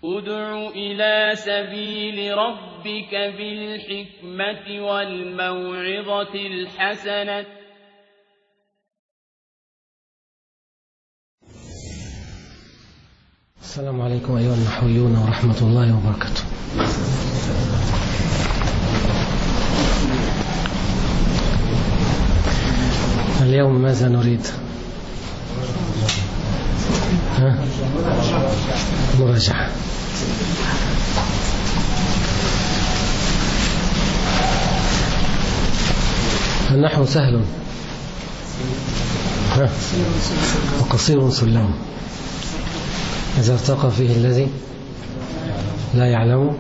ادع إلى سبيل ربك بالحكمة والموعظة الحسنة السلام عليكم أيها النحويون ورحمة الله وبركاته اليوم ماذا نريد ها؟ مراجعة النحو سهل ها؟ وقصير سلم إذا ارتقى فيه الذي لا يعلم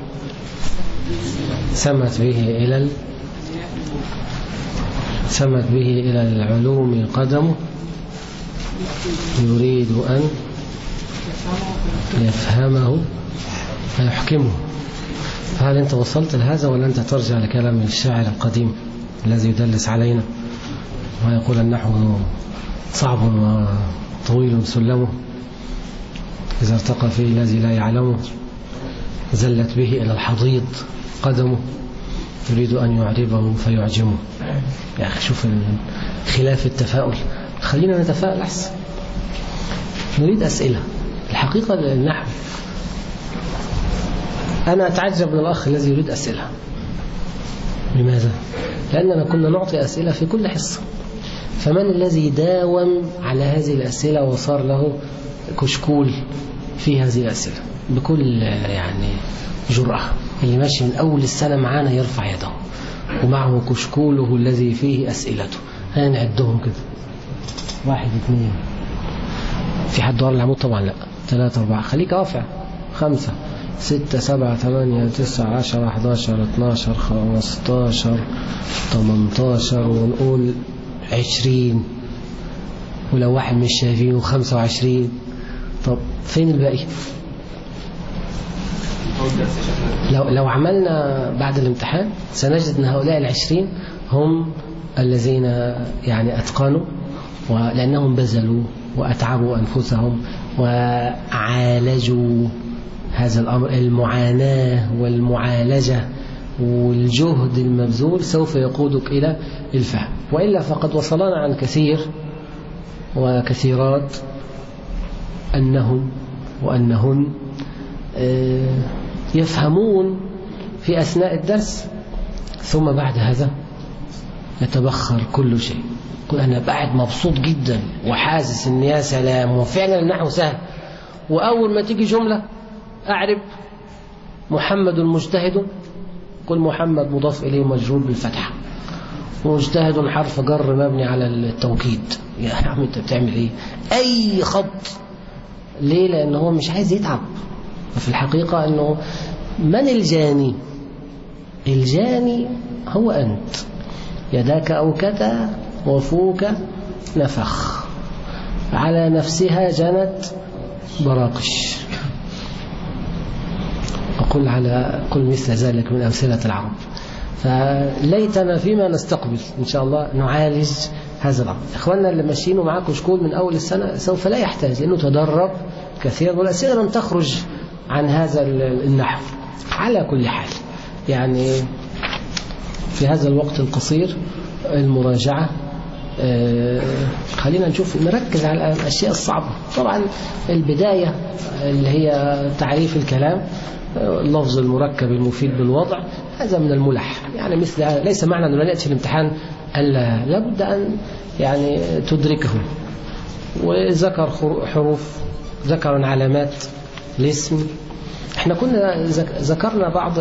سمت به إلى ال... سمت به إلى العلوم قدمه يريد أن يفهمه فيحكمه فهل أنت وصلت لهذا ولا أنت ترجع لكلام الشاعر القديم الذي يدلس علينا ويقول النحو صعب وطويل سلمه إذا ارتقى فيه الذي لا يعلمه زلت به إلى الحضيض قدمه يريد أن يعربه فيعجمه يا أخي شوف خلاف التفاؤل خلينا نتفائل أحسن نريد أسئلة الحقيقة النحو أنا أتعجب من الأخ الذي يريد أسئلة لماذا؟ لأننا كنا نعطي أسئلة في كل حصة فمن الذي داوم على هذه الأسئلة وصار له كشكول في هذه الأسئلة بكل يعني جرأة اللي ماشي من أول السنة معانا يرفع يده ومعه كشكوله الذي فيه أسئلته هنعدهم كده واحد اثنين في حد ورا العمود طبعا لا ثلاثة أربعة خليك رافع خمسة ستة سبعة ثمانية تسعة عشرة حداشر اتناشر خمستاشر تمنتاشر ونقول عشرين ولو واحد مش شايفينه خمسة وعشرين طب فين الباقي لو, لو عملنا بعد الامتحان سنجد أن هؤلاء العشرين هم الذين يعني أتقنوا ولأنهم بذلوا وأتعبوا أنفسهم وعالجوا هذا الأمر المعاناة والمعالجة والجهد المبذول سوف يقودك إلى الفهم وإلا فقد وصلنا عن كثير وكثيرات أنهم وأنهن يفهمون في أثناء الدرس ثم بعد هذا يتبخر كل شيء يقول أنا بعد مبسوط جدا وحاسس إن يا سلام وفعلا النحو سهل وأول ما تيجي جملة أعرب محمد مجتهد قل محمد مضاف إليه مجرور بالفتحة مجتهد حرف جر مبني على التوكيد يا عم انت بتعمل ايه اي خط ليه لان هو مش عايز يتعب وفي الحقيقة انه من الجاني الجاني هو انت يداك اوكتا وفوك نفخ على نفسها جنت براقش أقول على كل مثل ذلك من أمثلة العرب فليتنا فيما نستقبل إن شاء الله نعالج هذا الأمر إخواننا اللي ماشيين ومعاكم شكول من أول السنة سوف لا يحتاج لأنه تدرب كثيرا والأسئلة لم تخرج عن هذا النحو على كل حال يعني في هذا الوقت القصير المراجعة خلينا نشوف نركز على الأشياء الصعبة طبعا البداية اللي هي تعريف الكلام اللفظ المركب المفيد بالوضع هذا من الملح يعني مثل ليس معنى أنه لا يأتي الامتحان ألا لابد أن يعني تدركه وذكر حروف ذكر علامات الاسم احنا كنا ذكرنا بعض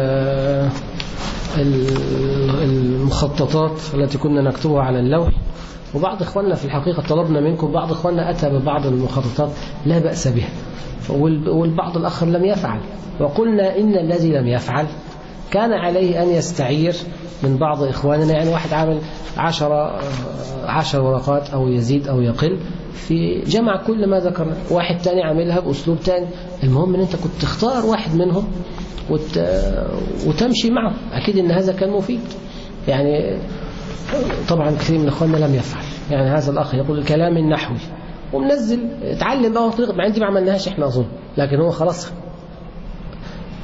المخططات التي كنا نكتبها على اللوح وبعض إخواننا في الحقيقة طلبنا منكم بعض إخواننا أتى ببعض المخططات لا بأس بها والبعض الآخر لم يفعل وقلنا إن الذي لم يفعل كان عليه أن يستعير من بعض إخواننا يعني واحد عامل عشر, عشر ورقات أو يزيد أو يقل في جمع كل ما ذكرنا واحد تاني عاملها بأسلوب تاني المهم أن أنت كنت تختار واحد منهم وت... وتمشي معه أكيد أن هذا كان مفيد يعني طبعا كثير من اخواننا لم يفعل يعني هذا الاخ يقول الكلام النحوي ومنزل اتعلم بقى طريقه مع دي ما عملناهاش احنا اظن لكن هو خلاص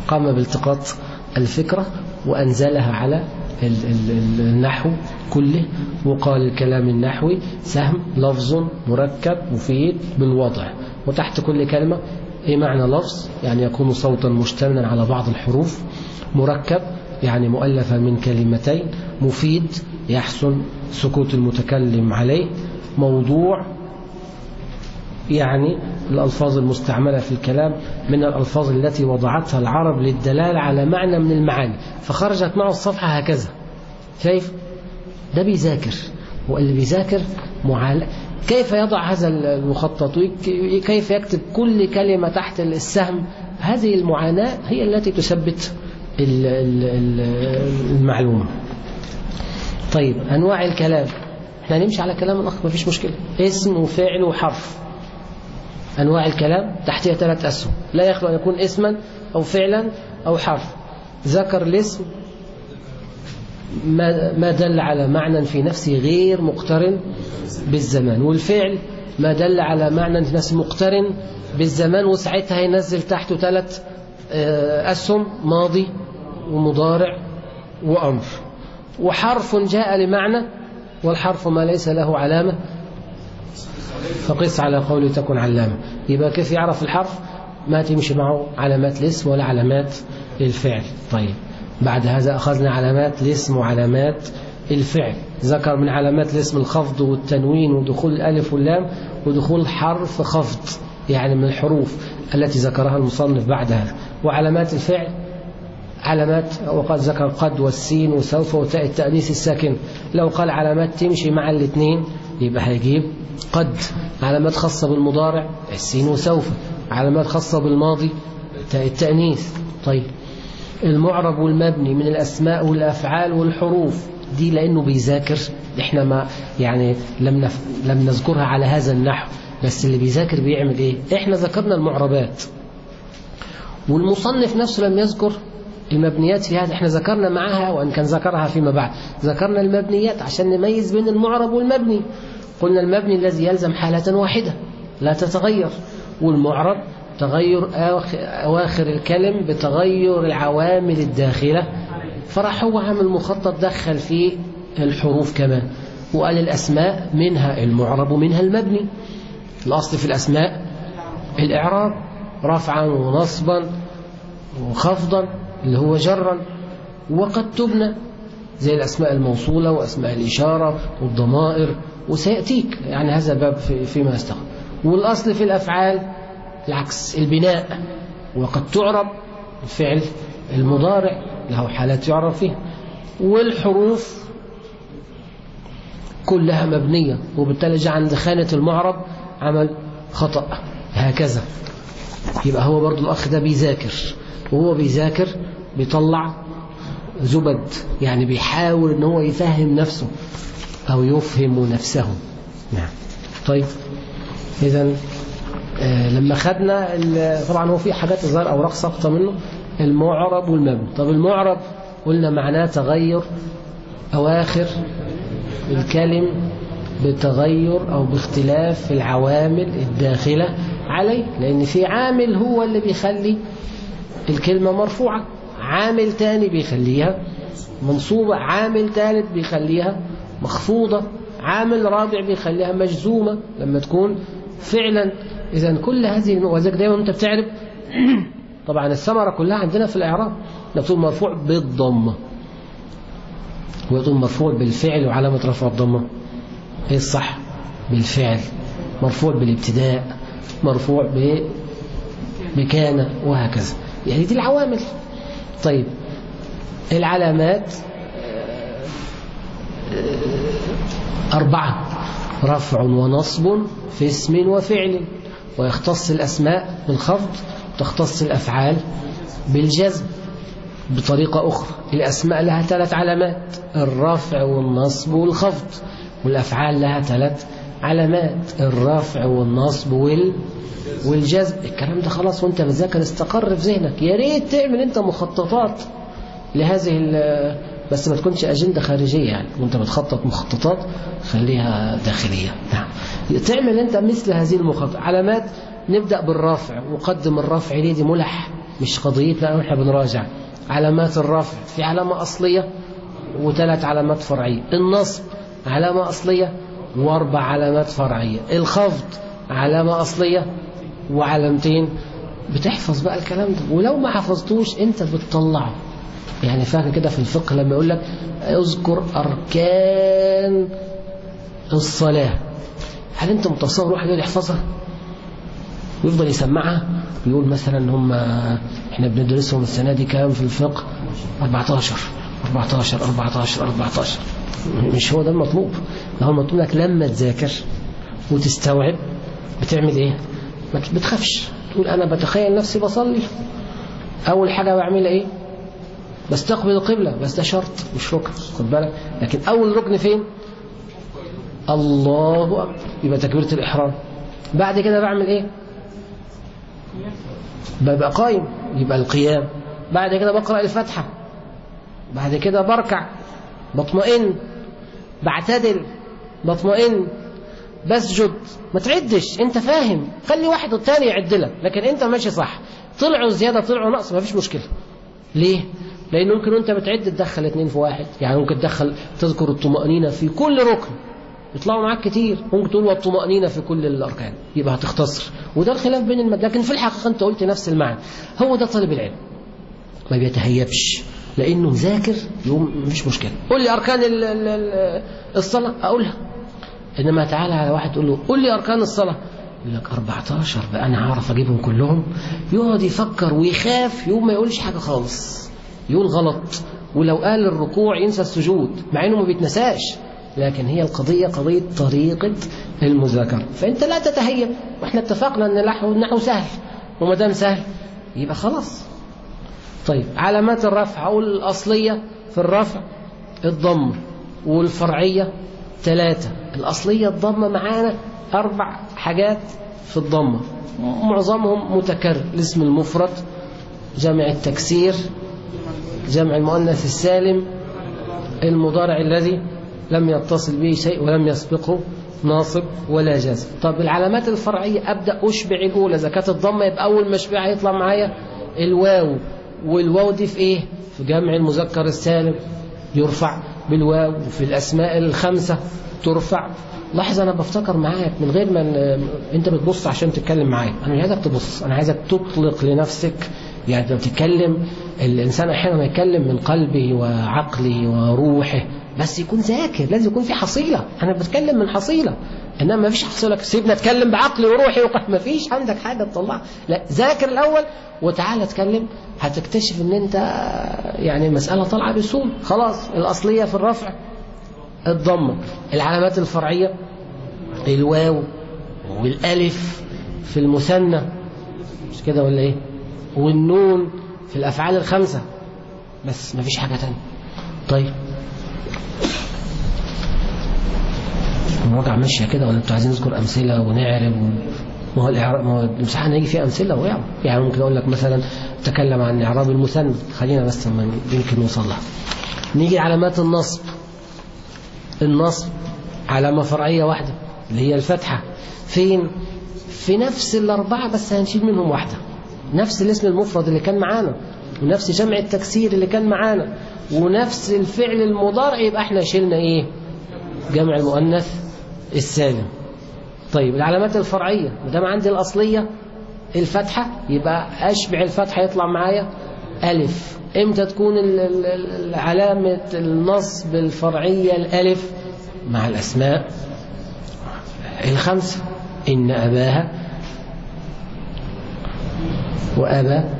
قام بالتقاط الفكرة وأنزلها على النحو كله وقال الكلام النحوي سهم لفظ مركب مفيد بالوضع وتحت كل كلمة ايه معنى لفظ يعني يكون صوتا مشتملا على بعض الحروف مركب يعني مؤلفة من كلمتين مفيد يحسن سكوت المتكلم عليه موضوع يعني الألفاظ المستعملة في الكلام من الألفاظ التي وضعتها العرب للدلالة على معنى من المعاني فخرجت معه الصفحة هكذا شايف ده بيذاكر واللي بيذاكر معال كيف يضع هذا المخطط كيف يكتب كل كلمة تحت السهم هذه المعاناة هي التي تثبت المعلومة طيب أنواع الكلام احنا نمشي على كلام الأخ ما فيش مشكلة اسم وفعل وحرف أنواع الكلام تحتها ثلاث أسهم لا يخلو أن يكون اسما أو فعلا أو حرف ذكر الاسم ما دل على معنى في نفسه غير مقترن بالزمان والفعل ما دل على معنى في نفسه مقترن بالزمان وساعتها ينزل تحته ثلاث أسهم ماضي ومضارع وأمر وحرف جاء لمعنى والحرف ما ليس له علامة فقس على قولي تكن علامة يبقى كيف يعرف الحرف ما تمشي معه علامات الاسم ولا علامات الفعل طيب بعد هذا أخذنا علامات الاسم وعلامات الفعل ذكر من علامات الاسم الخفض والتنوين ودخول الألف واللام ودخول حرف خفض يعني من الحروف التي ذكرها المصنف بعدها وعلامات الفعل علامات وقد ذكر قد والسين وسوف وتاء التأنيث الساكن لو قال علامات تمشي مع الاثنين يبقى هيجيب قد علامات خاصة بالمضارع السين وسوف علامات خاصة بالماضي تاء التأنيث طيب المعرب والمبني من الأسماء والأفعال والحروف دي لأنه بيذاكر احنا ما يعني لم نف... لم نذكرها على هذا النحو بس اللي بيذاكر بيعمل ايه احنا ذكرنا المعربات والمصنف نفسه لم يذكر المبنيات في هذا احنا ذكرنا معها وان كان ذكرها فيما بعد ذكرنا المبنيات عشان نميز بين المعرب والمبني قلنا المبني الذي يلزم حالة واحدة لا تتغير والمعرب تغير أواخر الكلم بتغير العوامل الداخلة فراح هو عامل مخطط دخل فيه الحروف كمان وقال الأسماء منها المعرب ومنها المبني الأصل في الأسماء الإعراب رفعا ونصبا وخفضا اللي هو جرا وقد تبنى زي الأسماء الموصولة وأسماء الإشارة والضمائر وسيأتيك يعني هذا باب في فيما يستقبل والأصل في الأفعال العكس البناء وقد تعرب الفعل المضارع له حالات يعرف فيها والحروف كلها مبنية وبالتالي جاء عند خانة المعرب عمل خطأ هكذا يبقى هو برضو الأخ ده بيذاكر وهو بيذاكر بيطلع زبد يعني بيحاول ان هو يفهم نفسه أو يفهم نفسه نعم طيب إذا آه لما خدنا طبعا هو في حاجات الظاهر أوراق ساقطة منه المعرب والمبني طب المعرب قلنا معناه تغير أواخر الكلم بتغير أو باختلاف العوامل الداخلة عليه لأن في عامل هو اللي بيخلي الكلمة مرفوعة عامل تاني بيخليها منصوبة عامل ثالث بيخليها مخفوضة عامل رابع بيخليها مجزومة لما تكون فعلا إذا كل هذه وذلك دايما أنت بتعرف طبعا الثمرة كلها عندنا في الإعراب بتقول مرفوع بالضمة ويقول مرفوع بالفعل وعلامة رفع الضمة ايه الصح بالفعل مرفوع بالابتداء مرفوع ب بكان وهكذا يعني دي العوامل طيب العلامات أربعة رفع ونصب في اسم وفعل ويختص الأسماء بالخفض تختص الأفعال بالجزم بطريقة أخرى الأسماء لها ثلاث علامات الرفع والنصب والخفض والأفعال لها ثلاث علامات الرفع والنصب وال والجزم الكلام ده خلاص وانت بتذاكر استقر في ذهنك يا ريت تعمل انت مخططات لهذه بس ما تكونش أجندة خارجية يعني وانت بتخطط مخططات خليها داخلية نعم تعمل انت مثل هذه المخططات علامات نبدأ بالرافع وقدم الرافع ليه دي ملح مش قضيتنا احنا بنراجع علامات الرفع في علامة أصلية وثلاث علامات فرعية النصب علامة أصلية وأربع علامات فرعية الخفض علامة أصلية وعلامتين بتحفظ بقى الكلام ده ولو ما حفظتوش انت بتطلعه يعني فاكر كده في الفقه لما يقول لك اذكر أركان الصلاة هل انت متصور واحد يقول يحفظها ويفضل يسمعها ويقول مثلا هم احنا بندرسهم السنة دي كام في الفقه 14 14 14 14 مش هو ده المطلوب ده هو المطلوب لك لما تذاكر وتستوعب بتعمل ايه ما بتخافش تقول انا بتخيل نفسي بصلي اول حاجة بعملها ايه بستقبل القبلة بس ده شرط مش ركن خد بالك لكن اول ركن فين الله أكبر يبقى تكبيرة الإحرام بعد كده بعمل إيه ببقى قايم يبقى القيام بعد كده بقرأ الفاتحة بعد كده بركع بطمئن بعتدل بطمئن بسجد ما تعدش انت فاهم خلي واحد والتاني يعدلك لكن انت ماشي صح طلعوا زيادة طلعوا نقص ما فيش مشكلة ليه لان ممكن وانت بتعد تدخل اتنين في واحد يعني ممكن تدخل تذكر الطمأنينة في كل ركن يطلعوا معاك كتير ممكن تقول والطمأنينة في كل الأركان يبقى هتختصر وده الخلاف بين المد لكن في الحقيقة أنت قلت نفس المعنى هو ده طالب العلم ما بيتهيبش لأنه مذاكر يوم مفيش مشكلة قول لي أركان ال ال الصلاة أقولها إنما تعالى على واحد تقول له قول لي أركان الصلاة يقول لك 14 بقى أنا عارف أجيبهم كلهم يقعد يفكر ويخاف يوم ما يقولش حاجة خالص يقول غلط ولو قال الركوع ينسى السجود مع إنه ما بيتنساش لكن هي القضية قضية طريقة المذاكرة فأنت لا تتهيب وإحنا اتفقنا أن النحو سهل وما دام سهل يبقى خلاص طيب علامات الرفع أقول الأصلية في الرفع الضم والفرعية ثلاثة الأصلية الضمة معانا أربع حاجات في الضمة معظمهم متكرر الاسم المفرد جمع التكسير جمع المؤنث السالم المضارع الذي لم يتصل به شيء ولم يسبقه ناصب ولا جازم طب العلامات الفرعية أبدأ أشبع الأولى إذا كانت الضمة يبقى أول مشبع هيطلع معايا الواو والواو دي في إيه في جمع المذكر السالم يرفع بالواو وفي الأسماء الخمسة ترفع لاحظ أنا بفتكر معاك من غير ما أنت بتبص عشان تتكلم معايا أنا مش عايزك تبص أنا عايزك تطلق لنفسك يعني لما تتكلم الإنسان أحيانا يتكلم من قلبه وعقله وروحه بس يكون ذاكر لازم يكون في حصيلة أنا بتكلم من حصيلة إنما ما فيش حصيلة سيبنا أتكلم بعقلي وروحي وقلبي ما فيش عندك حاجة تطلع لا ذاكر الأول وتعالى اتكلم هتكتشف إن أنت يعني المسألة طالعة بسهولة خلاص الأصلية في الرفع الضمة العلامات الفرعية الواو والألف في المثنى مش كده ولا إيه والنون في الأفعال الخمسة بس ما فيش حاجة تانية طيب المراجعة ماشية كده ولا انتوا عايزين نذكر أمثلة ونعرب و... ما هو الإعراب ما هو الامتحان هيجي فيه أمثلة ويعرب يعني ممكن أقول لك مثلا تكلم عن إعراب المثنى خلينا بس ما يمكن نوصل لها نيجي علامات النصب النصب علامة فرعية واحدة اللي هي الفتحة فين في نفس الأربعة بس هنشيل منهم واحدة نفس الاسم المفرد اللي كان معانا ونفس جمع التكسير اللي كان معانا ونفس الفعل المضارع يبقى احنا شلنا ايه جمع المؤنث السالم طيب العلامات الفرعية ما دام عندي الأصلية الفتحة يبقى أشبع الفتحة يطلع معايا ألف إمتى تكون علامة النصب الفرعية الألف مع الأسماء الخمسة إن أباها وأبا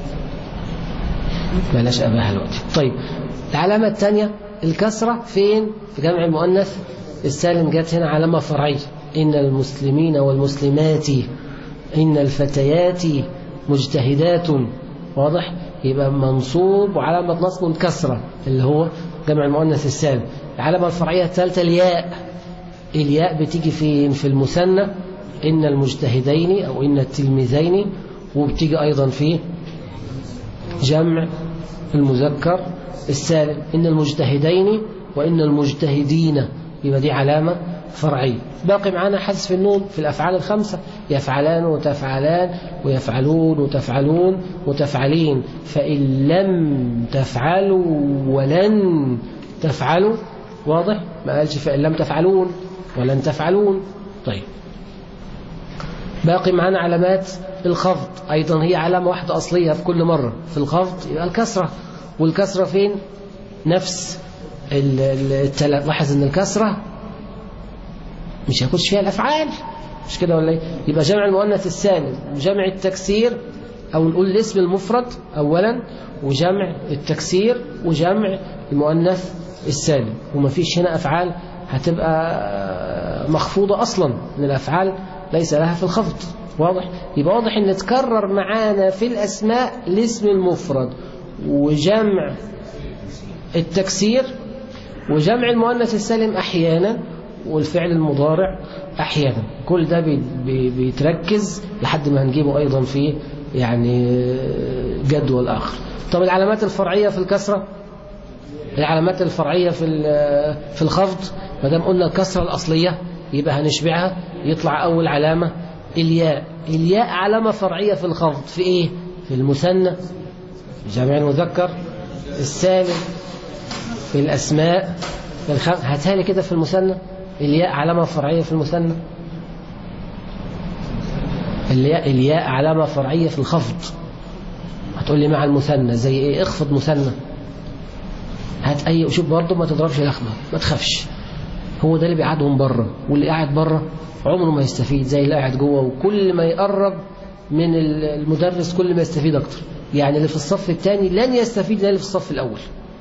بلاش أباها الوقت طيب العلامة الثانية الكسرة فين في جمع المؤنث السالم جت هنا علامة فرعية إن المسلمين والمسلمات إن الفتيات مجتهدات واضح يبقى منصوب وعلامة نصب كسرة اللي هو جمع المؤنث السالم العلامة الفرعية الثالثة الياء الياء بتيجي فين في المثنى إن المجتهدين أو إن التلميذين وبتيجي أيضا في جمع المذكر السالم إن المجتهدين وإن المجتهدين يبقى دي علامة فرعية باقي معانا حذف النون في الأفعال الخمسة يفعلان وتفعلان ويفعلون وتفعلون وتفعلين فإن لم تفعلوا ولن تفعلوا واضح ما قالش فإن لم تفعلون ولن تفعلون طيب باقي معانا علامات الخفض أيضا هي علامة واحدة أصلية في كل مرة في الخفض يبقى الكسرة والكسرة فين نفس التل... لاحظ ان الكسرة مش هيخش فيها الأفعال مش كده ولا ايه يبقى جمع المؤنث السالم جمع التكسير أو نقول الاسم المفرد أولا وجمع التكسير وجمع المؤنث السالم وما فيش هنا أفعال هتبقى مخفوضة أصلا من الأفعال ليس لها في الخفض واضح يبقى واضح ان تكرر معانا في الأسماء الاسم المفرد وجمع التكسير وجمع المؤنث السالم أحيانا والفعل المضارع أحيانا كل ده بيتركز لحد ما هنجيبه أيضا في يعني جدول آخر طب العلامات الفرعية في الكسرة العلامات الفرعية في في الخفض ما دام قلنا الكسرة الأصلية يبقى هنشبعها يطلع أول علامة الياء الياء علامة فرعية في الخفض في إيه في المثنى جمع المذكر السالم في الأسماء في الخم... هاتها لي كده في المثنى الياء علامة فرعية في المثنى الياء الياء علامة فرعية في الخفض هتقول لي مع المثنى زي ايه اخفض مثنى هات اي شوف برضه ما تضربش لخبه ما تخافش هو ده اللي بيقعدهم بره واللي قاعد بره عمره ما يستفيد زي اللي قاعد جوه وكل ما يقرب من المدرس كل ما يستفيد اكتر يعني اللي في الصف الثاني لن يستفيد زي اللي في الصف الاول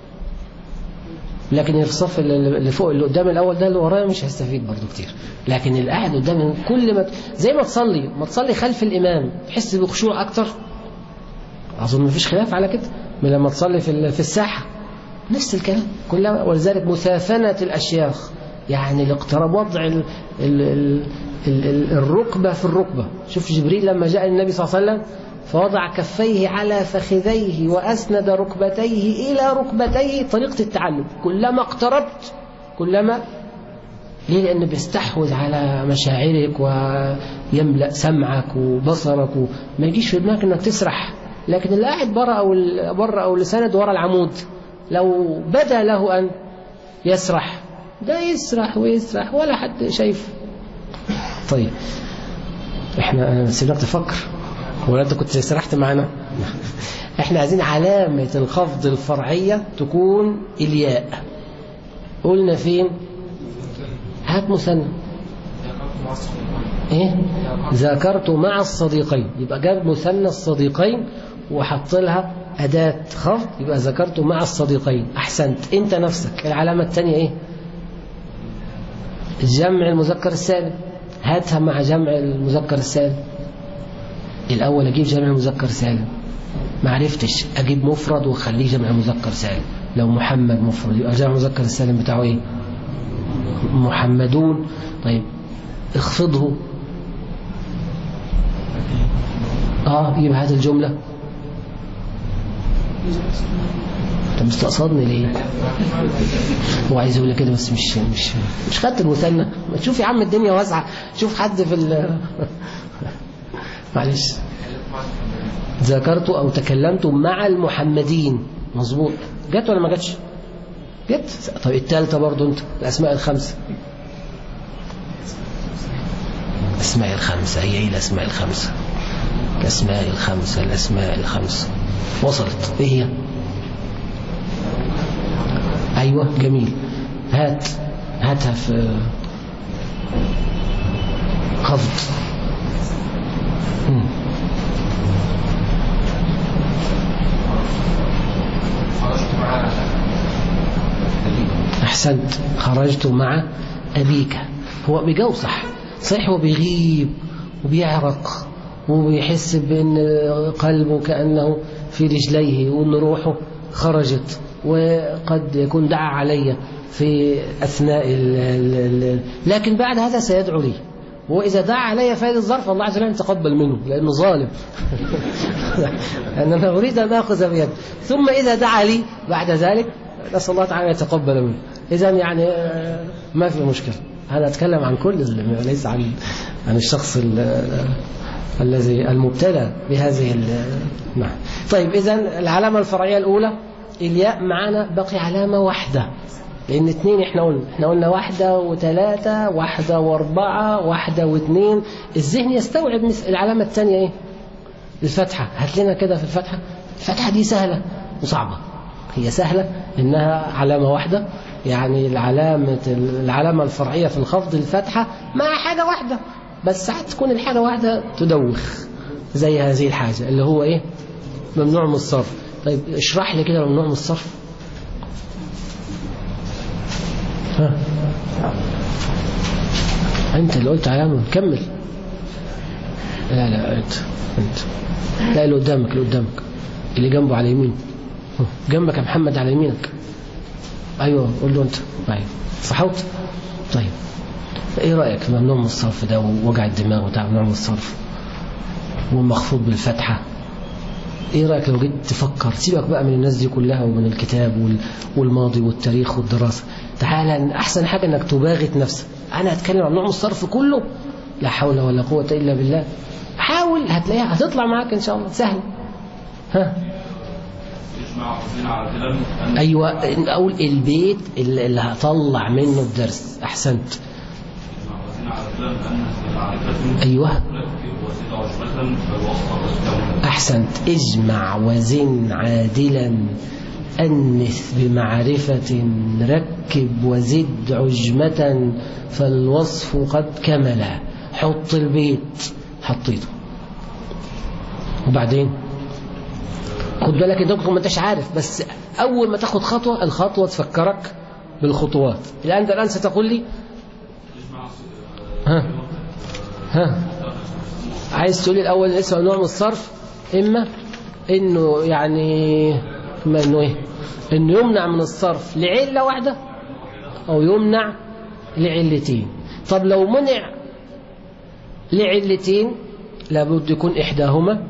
لكن اللي في الصف اللي فوق اللي قدام الاول ده اللي ورايا مش هيستفيد برضه كتير لكن اللي قاعد قدام كل ما زي ما تصلي ما تصلي خلف الامام تحس بخشوع اكتر اظن مفيش خلاف على كده من لما تصلي في في الساحه نفس الكلام كلها ولذلك مسافنه الاشياخ يعني الاقتراب وضع ال ال ال ال الركبه في الركبه شوف جبريل لما جاء النبي صلى الله عليه وسلم فوضع كفيه على فخذيه وأسند ركبتيه إلى ركبتيه طريقة التعلم كلما اقتربت كلما ليه لأنه بيستحوذ على مشاعرك ويملأ سمعك وبصرك وما يجيش في دماغك أنك تسرح لكن اللي قاعد بره أو بره أو اللي سند ورا العمود لو بدا له أن يسرح ده يسرح ويسرح ولا حد شايف طيب احنا سيبناك تفكر ولا انت كنت سرحت معانا احنا عايزين علامة الخفض الفرعية تكون الياء قلنا فين هات مثنى ايه ذكرت مع الصديقين يبقى جاب مثنى الصديقين وحط لها أداة خفض يبقى ذكرت مع الصديقين أحسنت أنت نفسك العلامة الثانية إيه جمع المذكر السالم هاتها مع جمع المذكر السالم الأول أجيب جمع مذكر سالم ما عرفتش أجيب مفرد وأخليه جمع مذكر سالم لو محمد مفرد يبقى جمع مذكر السالم بتاعه إيه محمدون طيب اخفضه آه يبقى هذه الجملة انت مستقصدني ليه هو عايز يقول كده بس مش مش مش خدت المثنى ما تشوف يا عم الدنيا واسعه شوف حد في ال معلش ذكرت او تكلمت مع المحمدين مظبوط جت ولا ما جاتش جت طب الثالثه برضو انت الاسماء الخمسه الاسماء الخمسه هي ايه الاسماء الخمسه الاسماء الخمسه الاسماء الخمسه وصلت ايه هي ايوه جميل هات هاتها في خفض أحسنت خرجت مع أبيك هو بيجاوب صح صحيح هو بيغيب وبيعرق وبيحس بأن قلبه كأنه في رجليه وأن روحه خرجت وقد يكون دعا علي في أثناء ال ال ال لكن بعد هذا سيدعو لي وإذا دعا علي في هذه الظرف الله عز وجل يتقبل منه لأنه ظالم أن أنا أريد أن أخذ بيد ثم إذا دعا لي بعد ذلك نسأل الله تعالى يتقبل منه إذا يعني ما في مشكلة أنا أتكلم عن كل ليس عن عن الشخص الذي المبتلى بهذه نعم طيب إذا العلامة الفرعية الأولى الياء معنا بقي علامة واحدة لأن اثنين احنا قلنا احنا قلنا واحدة وثلاثة واحدة واربعة واحدة واثنين الذهن يستوعب العلامة الثانية ايه الفتحة هات لنا كده في الفتحة الفتحة دي سهلة وصعبة هي سهلة إنها علامة واحدة يعني العلامة العلامة الفرعية في الخفض الفتحة مع حاجة واحدة بس ساعات تكون الحاجة واحدة تدوخ زي هذه الحاجة اللي هو إيه ممنوع من الصرف طيب اشرح لي كده ممنوع من الصرف ها أنت اللي قلت علامة كمل لا لا أنت أنت لا اللي قدامك اللي قدامك اللي جنبه على يمين جنبك يا محمد على يمينك ايوه قول له انت ايوه صحوت طيب ايه رايك في ممنوع من الصرف ده ووجع الدماغ بتاع ممنوع من الصرف والمخفوض بالفتحه ايه رايك لو جيت تفكر سيبك بقى من الناس دي كلها ومن الكتاب والماضي والتاريخ والدراسه تعالى احسن حاجه انك تباغت نفسك انا هتكلم عن ممنوع من الصرف كله لا حول ولا قوه الا بالله حاول هتلاقيها هتطلع معاك ان شاء الله سهل ها ايوه اقول البيت اللي هطلع منه الدرس احسنت ايوه احسنت اجمع وزن عادلا أنث بمعرفة ركب وزد عجمة فالوصف قد كمل حط البيت حطيته وبعدين خد بالك يا دكتور ما انتش عارف بس اول ما تاخد خطوه الخطوه تفكرك بالخطوات الان الان ستقول لي ها ها عايز تقول لي الاول اسم نوع من الصرف اما انه يعني ما انه ايه انه يمنع من الصرف لعله واحده او يمنع لعلتين طب لو منع لعلتين لابد يكون احداهما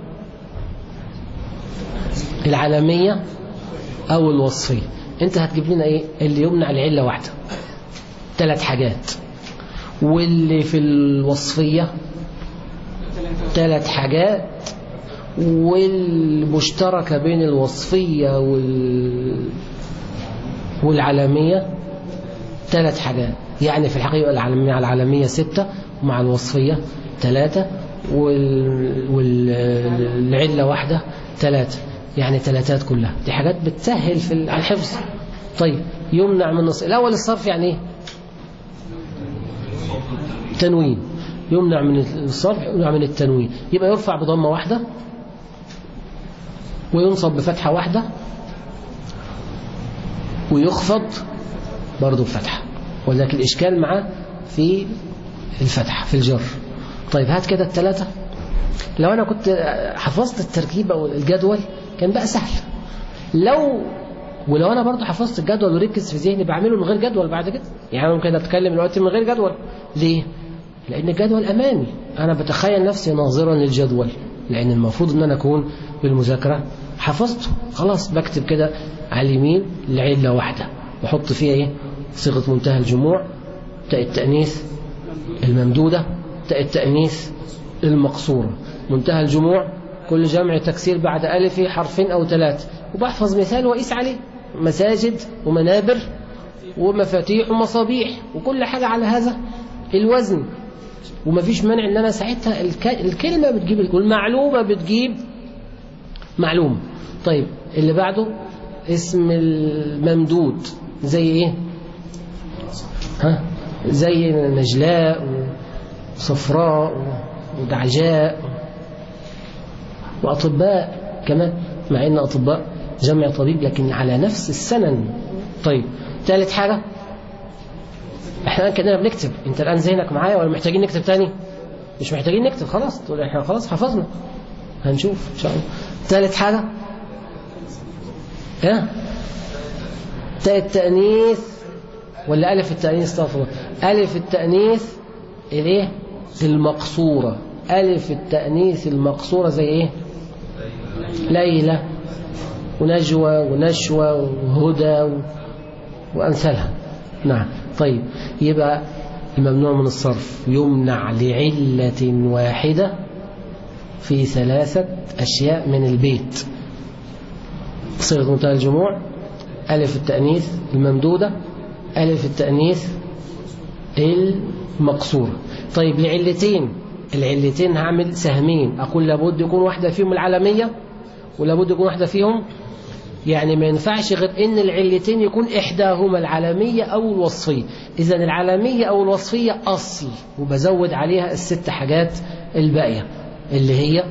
العالمية أو الوصفية أنت هتجيب لنا إيه اللي يمنع العلة واحدة ثلاث حاجات واللي في الوصفية ثلاث حاجات والمشتركة بين الوصفية وال... والعالمية ثلاث حاجات يعني في الحقيقة العالمية العالمية ستة ومع الوصفية ثلاثة وال... والعلة واحدة ثلاثة يعني ثلاثات كلها دي حاجات بتسهل في الحفظ طيب يمنع من الصرف الأول الصرف يعني ايه تنوين يمنع من الصرف يمنع من التنوين يبقى يرفع بضمة واحدة وينصب بفتحة واحدة ويخفض برضه بفتحة ولكن الإشكال معاه في الفتحة في الجر طيب هات كده الثلاثة لو أنا كنت حفظت التركيب أو الجدول كان بقى سهل لو ولو انا برضه حفظت الجدول وركز في ذهني بعمله من غير جدول بعد كده يعني ممكن اتكلم دلوقتي من غير جدول ليه لان الجدول امامي انا بتخيل نفسي ناظرا للجدول لان المفروض ان انا اكون بالمذاكره حفظته خلاص بكتب كده على اليمين العله واحده واحط فيها ايه صيغه منتهى الجموع تاء التانيث الممدوده تاء التانيث المقصوره منتهى الجموع كل جمع تكسير بعد ألف حرفين أو ثلاثة وبحفظ مثال وقيس عليه مساجد ومنابر ومفاتيح ومصابيح وكل حاجة على هذا الوزن ومفيش مانع ان انا ساعتها الكلمة بتجيب والمعلومة بتجيب معلومة طيب اللي بعده اسم الممدود زي ايه ها زي نجلاء وصفراء ودعجاء وأطباء كمان مع أن أطباء جمع طبيب لكن على نفس السنن طيب ثالث حاجة احنا الآن كأننا بنكتب انت الآن ذهنك معايا ولا محتاجين نكتب تاني مش محتاجين نكتب خلاص تقول احنا خلاص حفظنا هنشوف ان شاء الله ثالث حاجة ها تاء التأنيث ولا ألف التأنيث استغفر الله ألف التأنيث الايه المقصورة ألف التأنيث المقصورة زي ايه ليلى ونجوى ونشوى وهدى وأمثالها نعم طيب يبقى الممنوع من الصرف يمنع لعلة واحدة في ثلاثة أشياء من البيت صيغة منتهى الجموع ألف التأنيث الممدودة ألف التأنيث المقصورة طيب لعلتين العلتين هعمل سهمين أقول لابد يكون واحدة فيهم العالمية ولابد يكون واحدة فيهم يعني ما ينفعش غير ان العلتين يكون احداهما العالمية او الوصفية اذا العالمية او الوصفية اصل وبزود عليها الست حاجات الباقية اللي هي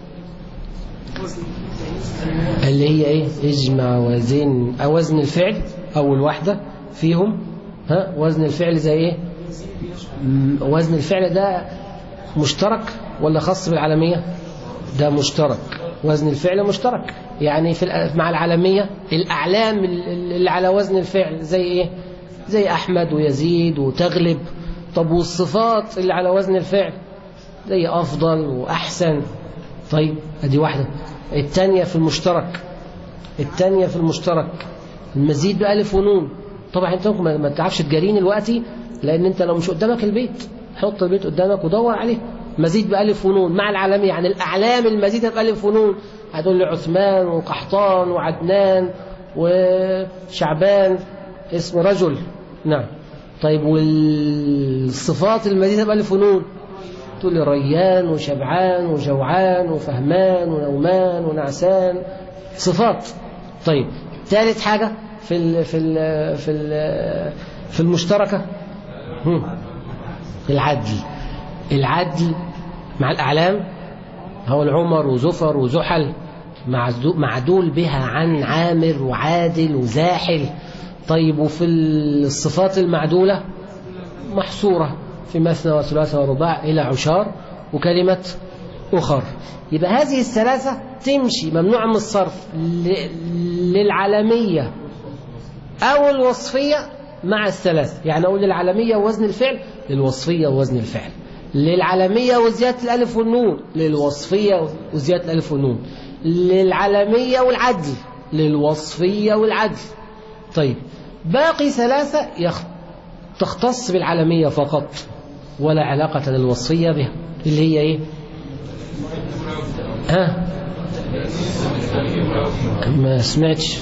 اللي هي ايه اجمع وزن او وزن الفعل اول واحدة فيهم ها وزن الفعل زي ايه وزن الفعل ده مشترك ولا خاص بالعالمية ده مشترك وزن الفعل مشترك يعني في مع العالمية الأعلام اللي على وزن الفعل زي إيه زي أحمد ويزيد وتغلب طب والصفات اللي على وزن الفعل زي أفضل وأحسن طيب أدي واحدة الثانية في المشترك الثانية في المشترك المزيد بألف ونون طبعا انت ما تعرفش تجاريني دلوقتي لأن انت لو مش قدامك البيت حط البيت قدامك ودور عليه مزيد بألف ونون مع العالمية يعني الأعلام المزيدة بألف ونون هتقول لي عثمان وقحطان وعدنان وشعبان اسم رجل نعم طيب والصفات المزيدة بألف ونون تقول لي ريان وشبعان وجوعان وفهمان ونومان ونعسان صفات طيب ثالث حاجة في ال في ال في ال في المشتركة العدل العدل مع الأعلام هو العمر وزفر وزحل معدول بها عن عامر وعادل وزاحل طيب وفي الصفات المعدولة محصورة في مثنى وثلاثة ورباع إلى عشار وكلمة أخر يبقى هذه الثلاثة تمشي ممنوعة من الصرف للعالمية أو الوصفية مع الثلاثة يعني أقول للعالمية ووزن الفعل للوصفية ووزن الفعل للعالمية وزيادة الألف والنون للوصفية وزيادة الألف والنون للعالمية والعدل للوصفية والعدل طيب باقي ثلاثة يخ... تختص بالعالمية فقط ولا علاقة للوصفية بها اللي هي ايه ها ما سمعتش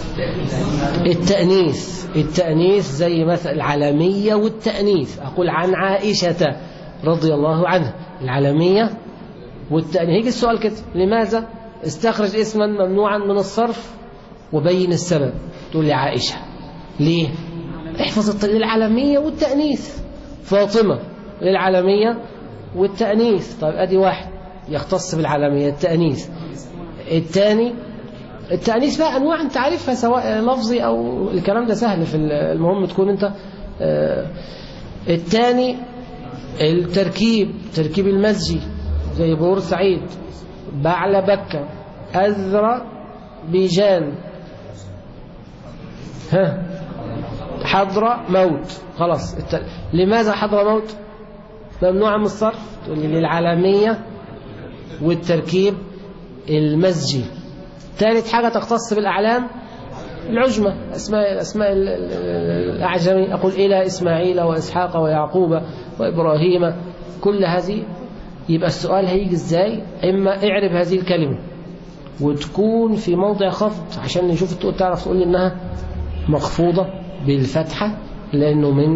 التأنيث التأنيث زي مثل العالمية والتأنيث أقول عن عائشة رضي الله عنها العالمية والتأنيث هيجي السؤال كده لماذا استخرج اسما ممنوعا من الصرف وبين السبب تقول لي عائشة ليه احفظ الطريق العالمية والتأنيث فاطمة للعالمية والتأنيث طيب ادي واحد يختص بالعالمية التأنيث الثاني التأنيث بقى أنواع أنت عارفها سواء لفظي أو الكلام ده سهل في المهم تكون أنت الثاني التركيب تركيب المزجي زي بورسعيد بعل بكة أذرى بيجان ها حضرة موت خلاص الت... لماذا حضرة موت ممنوع من الصرف تقول لي للعالمية والتركيب المزجي ثالث حاجة تختص بالأعلام العجمة أسماء الأسماء الأعجمي أقول إلى إسماعيل وإسحاق ويعقوب وإبراهيم كل هذه يبقى السؤال هيجي إزاي إما اعرب هذه الكلمة وتكون في موضع خفض عشان نشوف تقول تعرف تقول لي إنها مخفوضة بالفتحة لأنه من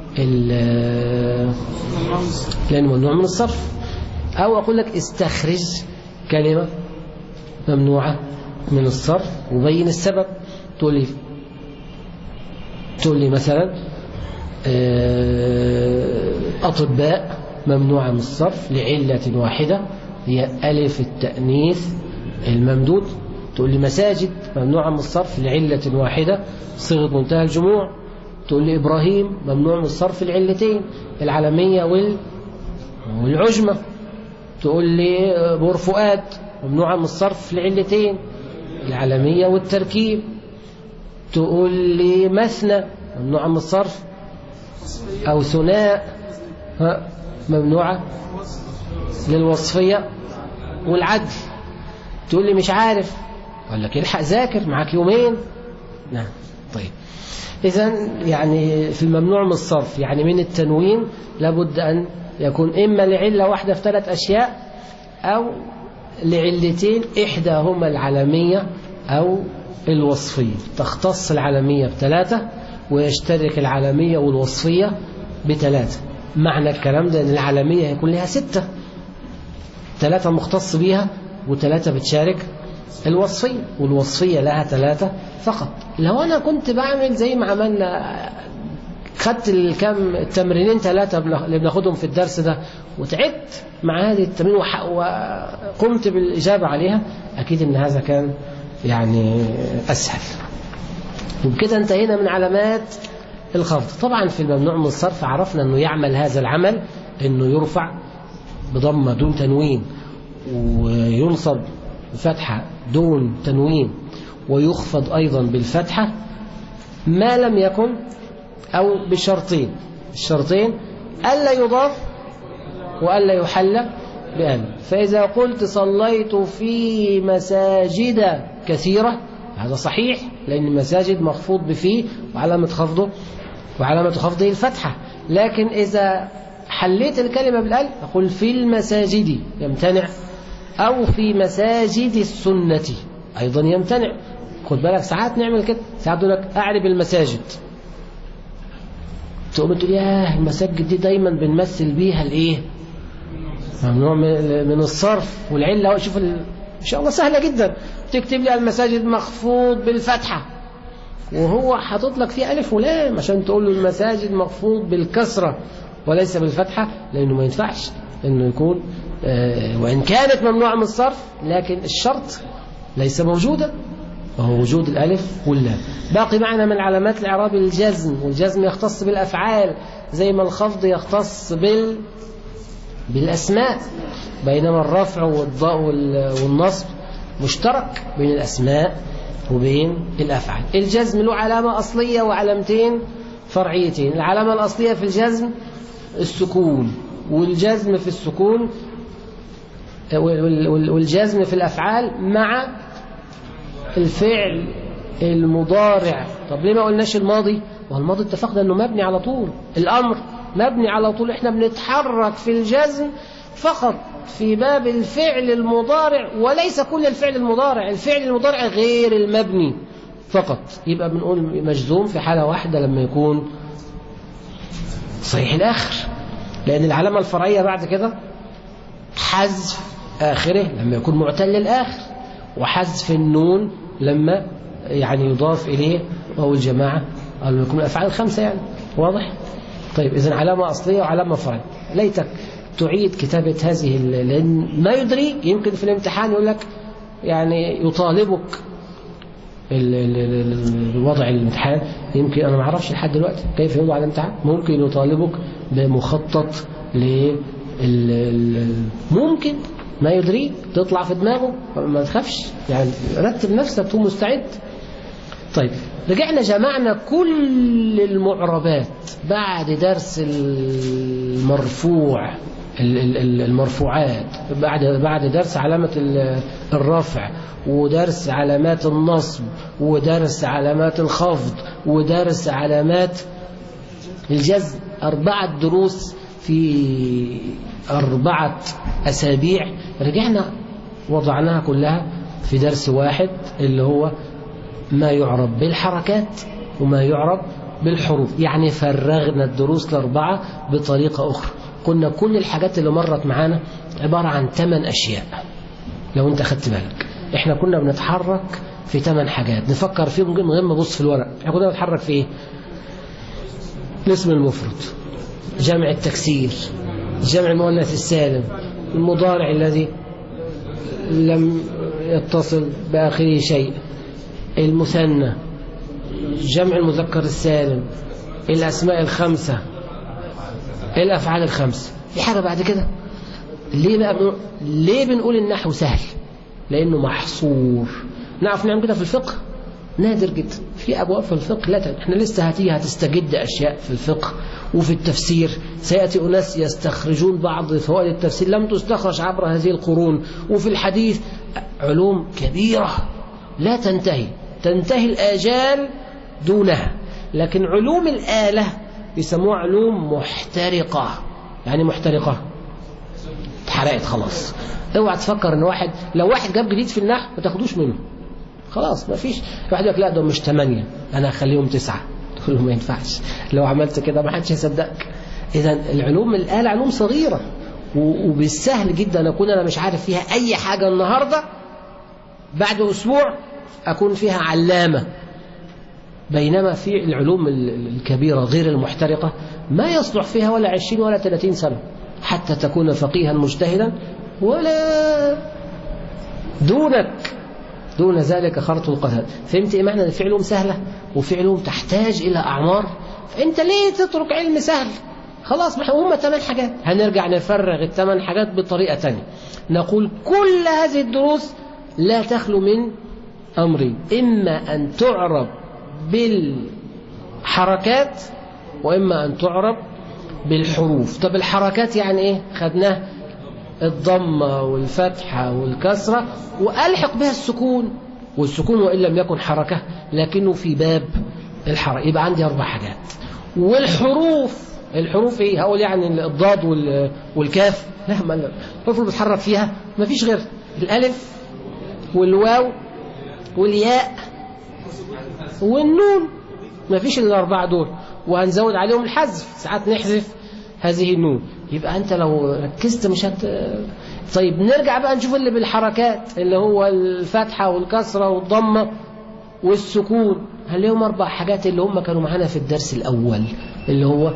لأنه ممنوع من الصرف أو أقول لك استخرج كلمة ممنوعة من الصرف وبين السبب تقول لي تقول لي مثلا أطباء ممنوعة من الصرف لعلة واحدة هي ألف التأنيث الممدود تقول لي مساجد ممنوعة من الصرف لعلة واحدة صيغة منتهى الجموع تقول لي إبراهيم ممنوع من الصرف لعلتين العالمية وال والعجمة تقول لي بور فؤاد ممنوعة من الصرف لعلتين العالمية والتركيب تقول لي مثنى ممنوعة من الصرف أو ثناء ممنوعة للوصفية والعدل تقول لي مش عارف أقول لك الحق ذاكر معاك يومين نعم طيب إذا يعني في الممنوع من الصرف يعني من التنوين لابد أن يكون إما لعلة واحدة في ثلاث أشياء أو لعلتين إحداهما العالمية أو الوصفية تختص العالمية بثلاثة ويشترك العالمية والوصفية بثلاثة معنى الكلام ده أن العالمية يكون لها ستة ثلاثة مختص بيها وثلاثة بتشارك الوصفية والوصفية لها ثلاثة فقط لو أنا كنت بعمل زي ما عملنا خدت الكم التمرينين ثلاثة اللي بناخدهم في الدرس ده وتعبت مع هذه التمرين وقمت بالإجابة عليها أكيد أن هذا كان يعني أسهل وبكده انتهينا من علامات الخفض طبعا في الممنوع من الصرف عرفنا أنه يعمل هذا العمل أنه يرفع بضمة دون تنوين وينصب بفتحة دون تنوين ويخفض أيضا بالفتحة ما لم يكن أو بشرطين الشرطين ألا يضاف وألا يحل بأن فإذا قلت صليت في مساجد كثيرة هذا صحيح لأن المساجد مخفوض بفيه وعلامة خفضه وعلامة خفضه الفتحة لكن إذا حليت الكلمة بالألف أقول في المساجد يمتنع أو في مساجد السنة أيضا يمتنع خد بالك ساعات نعمل كده ساعات يقول لك أعرب المساجد تقوم تقول ياه المساجد دي دايما بنمثل بيها الايه ممنوع من الصرف والعله شوف ال... ان شاء الله سهله جدا تكتب لي المساجد مخفوض بالفتحه وهو حاطط لك فيه الف ولام عشان تقول له المساجد مخفوض بالكسره وليس بالفتحه لانه ما ينفعش انه يكون آه وان كانت ممنوعه من الصرف لكن الشرط ليس موجودا وهو وجود الألف واللام باقي معنا من علامات الإعراب الجزم والجزم يختص بالأفعال زي ما الخفض يختص بال بالأسماء بينما الرفع والضاء والنصب مشترك بين الأسماء وبين الأفعال الجزم له علامة أصلية وعلامتين فرعيتين العلامة الأصلية في الجزم السكون والجزم في السكون والجزم في الأفعال مع الفعل المضارع طب ليه ما قلناش الماضي والماضي اتفقنا انه مبني على طول الامر مبني على طول احنا بنتحرك في الجزم فقط في باب الفعل المضارع وليس كل الفعل المضارع الفعل المضارع غير المبني فقط يبقى بنقول مجزوم في حالة واحدة لما يكون صحيح الآخر لأن العلامة الفرعية بعد كده حذف آخره لما يكون معتل الآخر وحذف النون لما يعني يضاف إليه وهو الجماعة أو لما يكون الأفعال الخمسة يعني واضح؟ طيب إذن علامة أصلية وعلامة فرعية ليتك تعيد كتابة هذه لأن ما يدريك يمكن في الامتحان يقول لك يعني يطالبك الوضع الامتحان يمكن أنا ما أعرفش لحد دلوقتي كيف يوضع الامتحان ممكن يطالبك بمخطط ل ممكن ما يدريك تطلع في دماغه ما تخافش يعني رتب نفسك تكون مستعد طيب رجعنا جمعنا كل المعربات بعد درس المرفوع المرفوعات بعد بعد درس علامة الرفع ودرس علامات النصب ودرس علامات الخفض ودرس علامات الجزم أربعة دروس في أربعة أسابيع رجعنا وضعناها كلها في درس واحد اللي هو ما يعرب بالحركات وما يعرب بالحروف يعني فرغنا الدروس الأربعة بطريقة أخرى قلنا كل الحاجات اللي مرت معانا عبارة عن ثمان أشياء لو أنت أخدت بالك إحنا كنا بنتحرك في ثمان حاجات نفكر فيهم من غير ما نبص في الورق إحنا كنا بنتحرك في إيه؟ الاسم المفرد جمع التكسير جمع المؤنث السالم المضارع الذي لم يتصل بآخره شيء المثنى جمع المذكر السالم الأسماء الخمسة الأفعال الخمسة في حاجة بعد كده ليه بقى بنقول ليه بنقول النحو سهل لأنه محصور نعرف نعمل كده في الفقه نادر جدا في أبواب في الفقه لا احنا لسه هتيجي هتستجد أشياء في الفقه وفي التفسير سيأتي أناس يستخرجون بعض فوائد التفسير لم تستخرج عبر هذه القرون وفي الحديث علوم كبيرة لا تنتهي تنتهي الآجال دونها لكن علوم الآلة بيسموها علوم محترقة يعني محترقة اتحرقت خلاص اوعى تفكر ان واحد لو واحد جاب جديد في النحو ما تاخدوش منه خلاص ما فيش واحد يقول لك لا ده مش ثمانية انا هخليهم تسعة تقول له ما ينفعش لو عملت كده ما حدش هيصدقك اذا العلوم الآلة علوم صغيرة وبالسهل جدا اكون انا مش عارف فيها اي حاجة النهاردة بعد اسبوع اكون فيها علامة بينما في العلوم الكبيرة غير المحترقة ما يصلح فيها ولا عشرين ولا ثلاثين سنة حتى تكون فقيها مجتهدا ولا دونك دون ذلك خرط القتل فهمت ايه معنى ان في علوم سهلة وفي علوم تحتاج الى اعمار فانت ليه تترك علم سهل خلاص ما هم ثمان حاجات هنرجع نفرغ الثمان حاجات بطريقة تانية نقول كل هذه الدروس لا تخلو من أمرين إما أن تعرب بالحركات وإما أن تعرب بالحروف طب الحركات يعني إيه خدناه الضمة والفتحة والكسرة وألحق بها السكون والسكون وإن لم يكن حركة لكنه في باب الحركة يبقى عندي أربع حاجات والحروف الحروف ايه هقول يعني الضاد والكاف لا ما الحروف اللي بتحرك فيها ما فيش غير الالف والواو والياء والنون ما فيش الا الاربعه دول وهنزود عليهم الحذف ساعات نحذف هذه النون يبقى انت لو ركزت مش هت طيب نرجع بقى نشوف اللي بالحركات اللي هو الفتحه والكسره والضمه والسكون هل لهم اربع حاجات اللي هم كانوا معانا في الدرس الاول اللي هو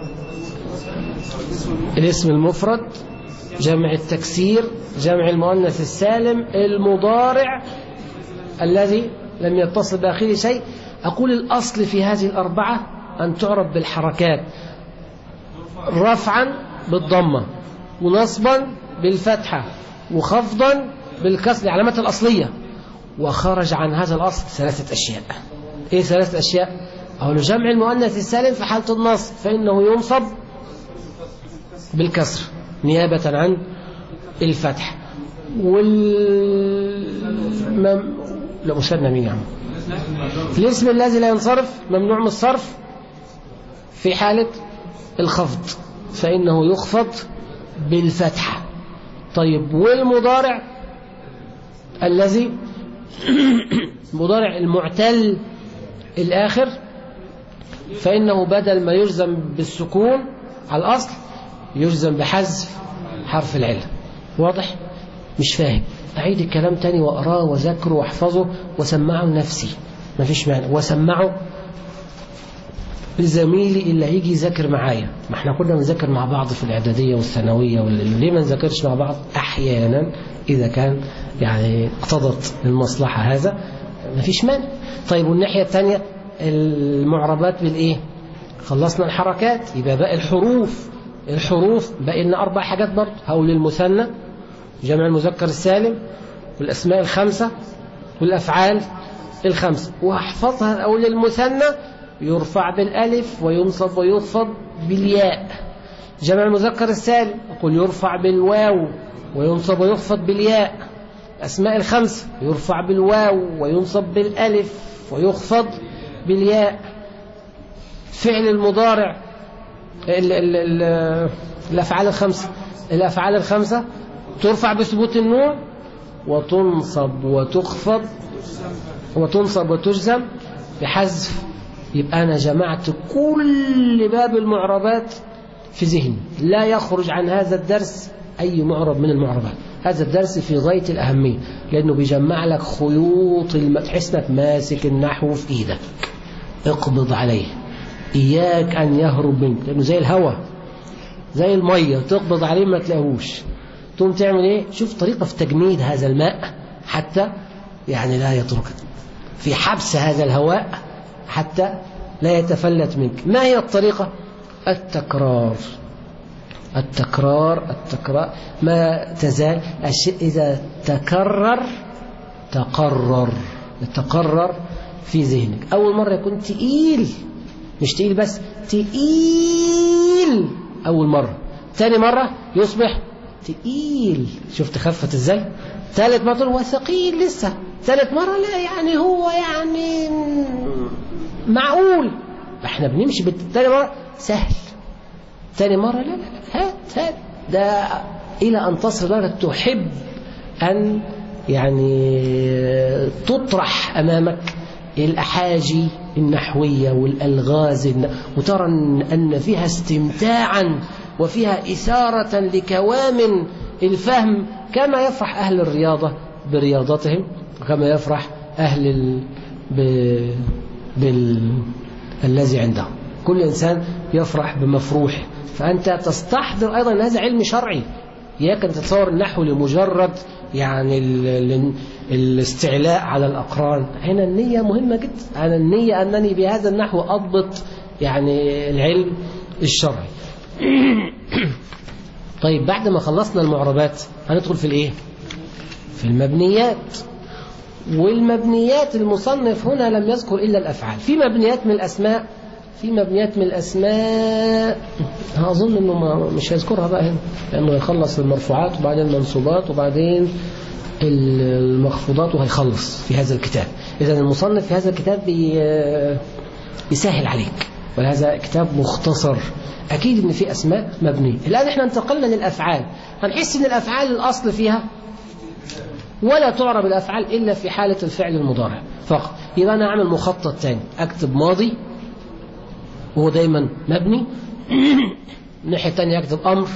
الاسم المفرد جمع التكسير جمع المؤنث السالم المضارع الذي لم يتصل بآخره شيء أقول الأصل في هذه الأربعة أن تعرف بالحركات رفعا بالضمة ونصبا بالفتحة وخفضا بالكسر العلامات الأصلية وخرج عن هذا الأصل ثلاثة أشياء إيه ثلاثة أشياء أو جمع المؤنث السالم في حالة النصب فإنه ينصب بالكسر نيابة عن الفتح وال مم... لا مثنى مين يا عم الاسم الذي لا ينصرف ممنوع من الصرف في حالة الخفض فإنه يخفض بالفتحة طيب والمضارع الذي مضارع المعتل الآخر فإنه بدل ما يجزم بالسكون على الأصل يجزم بحذف حرف العلة واضح مش فاهم أعيد الكلام تاني وأقراه وذكره واحفظه وسمعه لنفسي ما فيش معنى وسمعه لزميلي اللي هيجي يذاكر معايا ما احنا كنا بنذاكر مع بعض في الإعدادية والثانوية ليه ما نذاكرش مع بعض أحيانا إذا كان يعني اقتضت المصلحة هذا ما فيش مانع طيب والناحية الثانية المعربات بالإيه خلصنا الحركات يبقى باقي الحروف الحروف باقي لنا أربع حاجات برضه هقول المثنى جمع المذكر السالم والأسماء الخمسة والأفعال الخمسة وأحفظها أقول المثنى يرفع بالألف وينصب ويخفض بالياء جمع المذكر السالم أقول يرفع بالواو وينصب ويخفض بالياء أسماء الخمسة يرفع بالواو وينصب بالألف ويخفض بالياء فعل المضارع ال ال ال الأفعال الخمسة الأفعال الخمسة ترفع بثبوت النوع وتنصب وتخفض وتنصب وتجزم بحذف يبقى أنا جمعت كل باب المعربات في ذهني لا يخرج عن هذا الدرس أي معرب من المعربات هذا الدرس في غاية الأهمية لأنه بيجمع لك خيوط الم... تحس انك ماسك النحو في إيدك اقبض عليه إياك أن يهرب منك لأنه زي الهواء زي المية تقبض عليه ما تلاقوش تقوم تعمل ايه شوف طريقة في تجميد هذا الماء حتى يعني لا يتركك في حبس هذا الهواء حتى لا يتفلت منك ما هي الطريقة التكرار التكرار التكرار ما تزال الشيء إذا تكرر تقرر تقرر في ذهنك أول مرة يكون تقيل مش تقيل بس تقيل أول مرة ثاني مرة يصبح تقيل شفت خفت ازاي ثالث مرة هو ثقيل لسه ثالث مرة لا يعني هو يعني معقول احنا بنمشي بالتاني مرة سهل تاني مرة لا لا لا هات هات ده إلى أن تصل درجة تحب أن يعني تطرح أمامك الأحاجي النحوية والألغاز الن- وترى أن- أن فيها استمتاعا وفيها إثارة لكوامن الفهم كما يفرح أهل الرياضة برياضتهم وكما يفرح أهل ال... ب... بال... الذي عندهم كل إنسان يفرح بمفروح فأنت تستحضر أيضا أن هذا علم شرعي إياك أن تتصور النحو لمجرد يعني ال... ال... الاستعلاء على الأقران هنا النية مهمة جدا أنا النية أنني بهذا النحو أضبط يعني العلم الشرعي طيب بعد ما خلصنا المعربات هندخل في الايه في المبنيات والمبنيات المصنف هنا لم يذكر إلا الأفعال في مبنيات من الأسماء في مبنيات من الأسماء أظن أنه ما مش هيذكرها بقى هنا لأنه يخلص المرفوعات وبعدين المنصوبات وبعدين المخفوضات وهيخلص في هذا الكتاب إذا المصنف في هذا الكتاب بي بيسهل عليك ولهذا كتاب مختصر أكيد إن في أسماء مبنية الآن إحنا انتقلنا للأفعال هنحس إن الأفعال الأصل فيها ولا تعرب الأفعال إلا في حالة الفعل المضارع فقط يبقى أنا أعمل مخطط تاني أكتب ماضي وهو دايما مبني الناحية التانية أكتب أمر